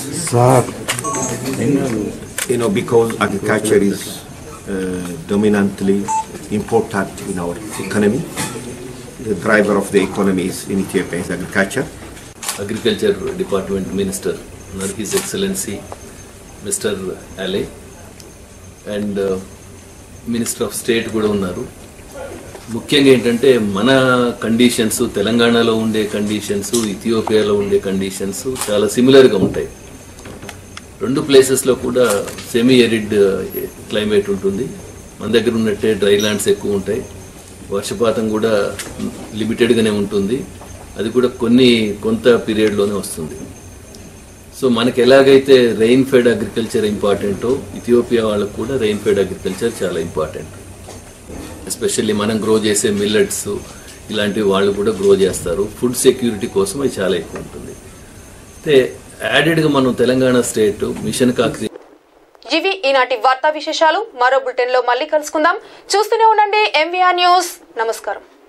you know, because agriculture is uh, dominantly important in our economy. The driver of the economy is in Ethiopia is agriculture. Agriculture Department Minister, His Excellency Mr. Ale and minister of state కూడా ఉన్నారు ముఖ్యంగా ఏంటంటే మన conditions తెలంగాణలో ఉండే conditions ఇథియోపియాలో ఉండే conditions చాలా సిమిలర్గా ఉంటాయి రెండు ప్లేసెస్లో కూడా సెమీ ఎరిడ్ క్లైమేట్ ఉంటుంది మన దగ్గర ఉన్నట్టే డ్రై ల్యాండ్స్ ఎక్కువ ఉంటాయి వర్షపాతం కూడా లిమిటెడ్గానే ఉంటుంది అది కూడా కొన్ని కొంత పీరియడ్లోనే వస్తుంది సో మనకి ఎలాగైతే రెయిన్ ఫెడ్ అగ్రికల్చర్ ఇంపార్టెంటో ఇథియోపియా వాళ్ళకు కూడా రెయిన్ ఫెడ్ అగ్రికల్చర్ చాలా ఇంపార్టెంట్ ఎస్పెషల్లీ మనం గ్రో చేసే మిల్లెట్స్ ఇలాంటివి వాళ్ళు కూడా గ్రో చేస్తారు ఫుడ్ సెక్యూరిటీ కోసం అది చాలా ఎక్కువ ఉంటుంది అయితే యాడెడ్గా మనం తెలంగాణ స్టేట్ మిషన్ కాకతీయ ఇవి ఈనాటి వార్తా విశేషాలు మరో బులెటిన్ లో మళ్ళీ కలుసుకుందాం చూస్తూనే ఉండండి ఎంవీఆర్ న్యూస్ నమస్కారం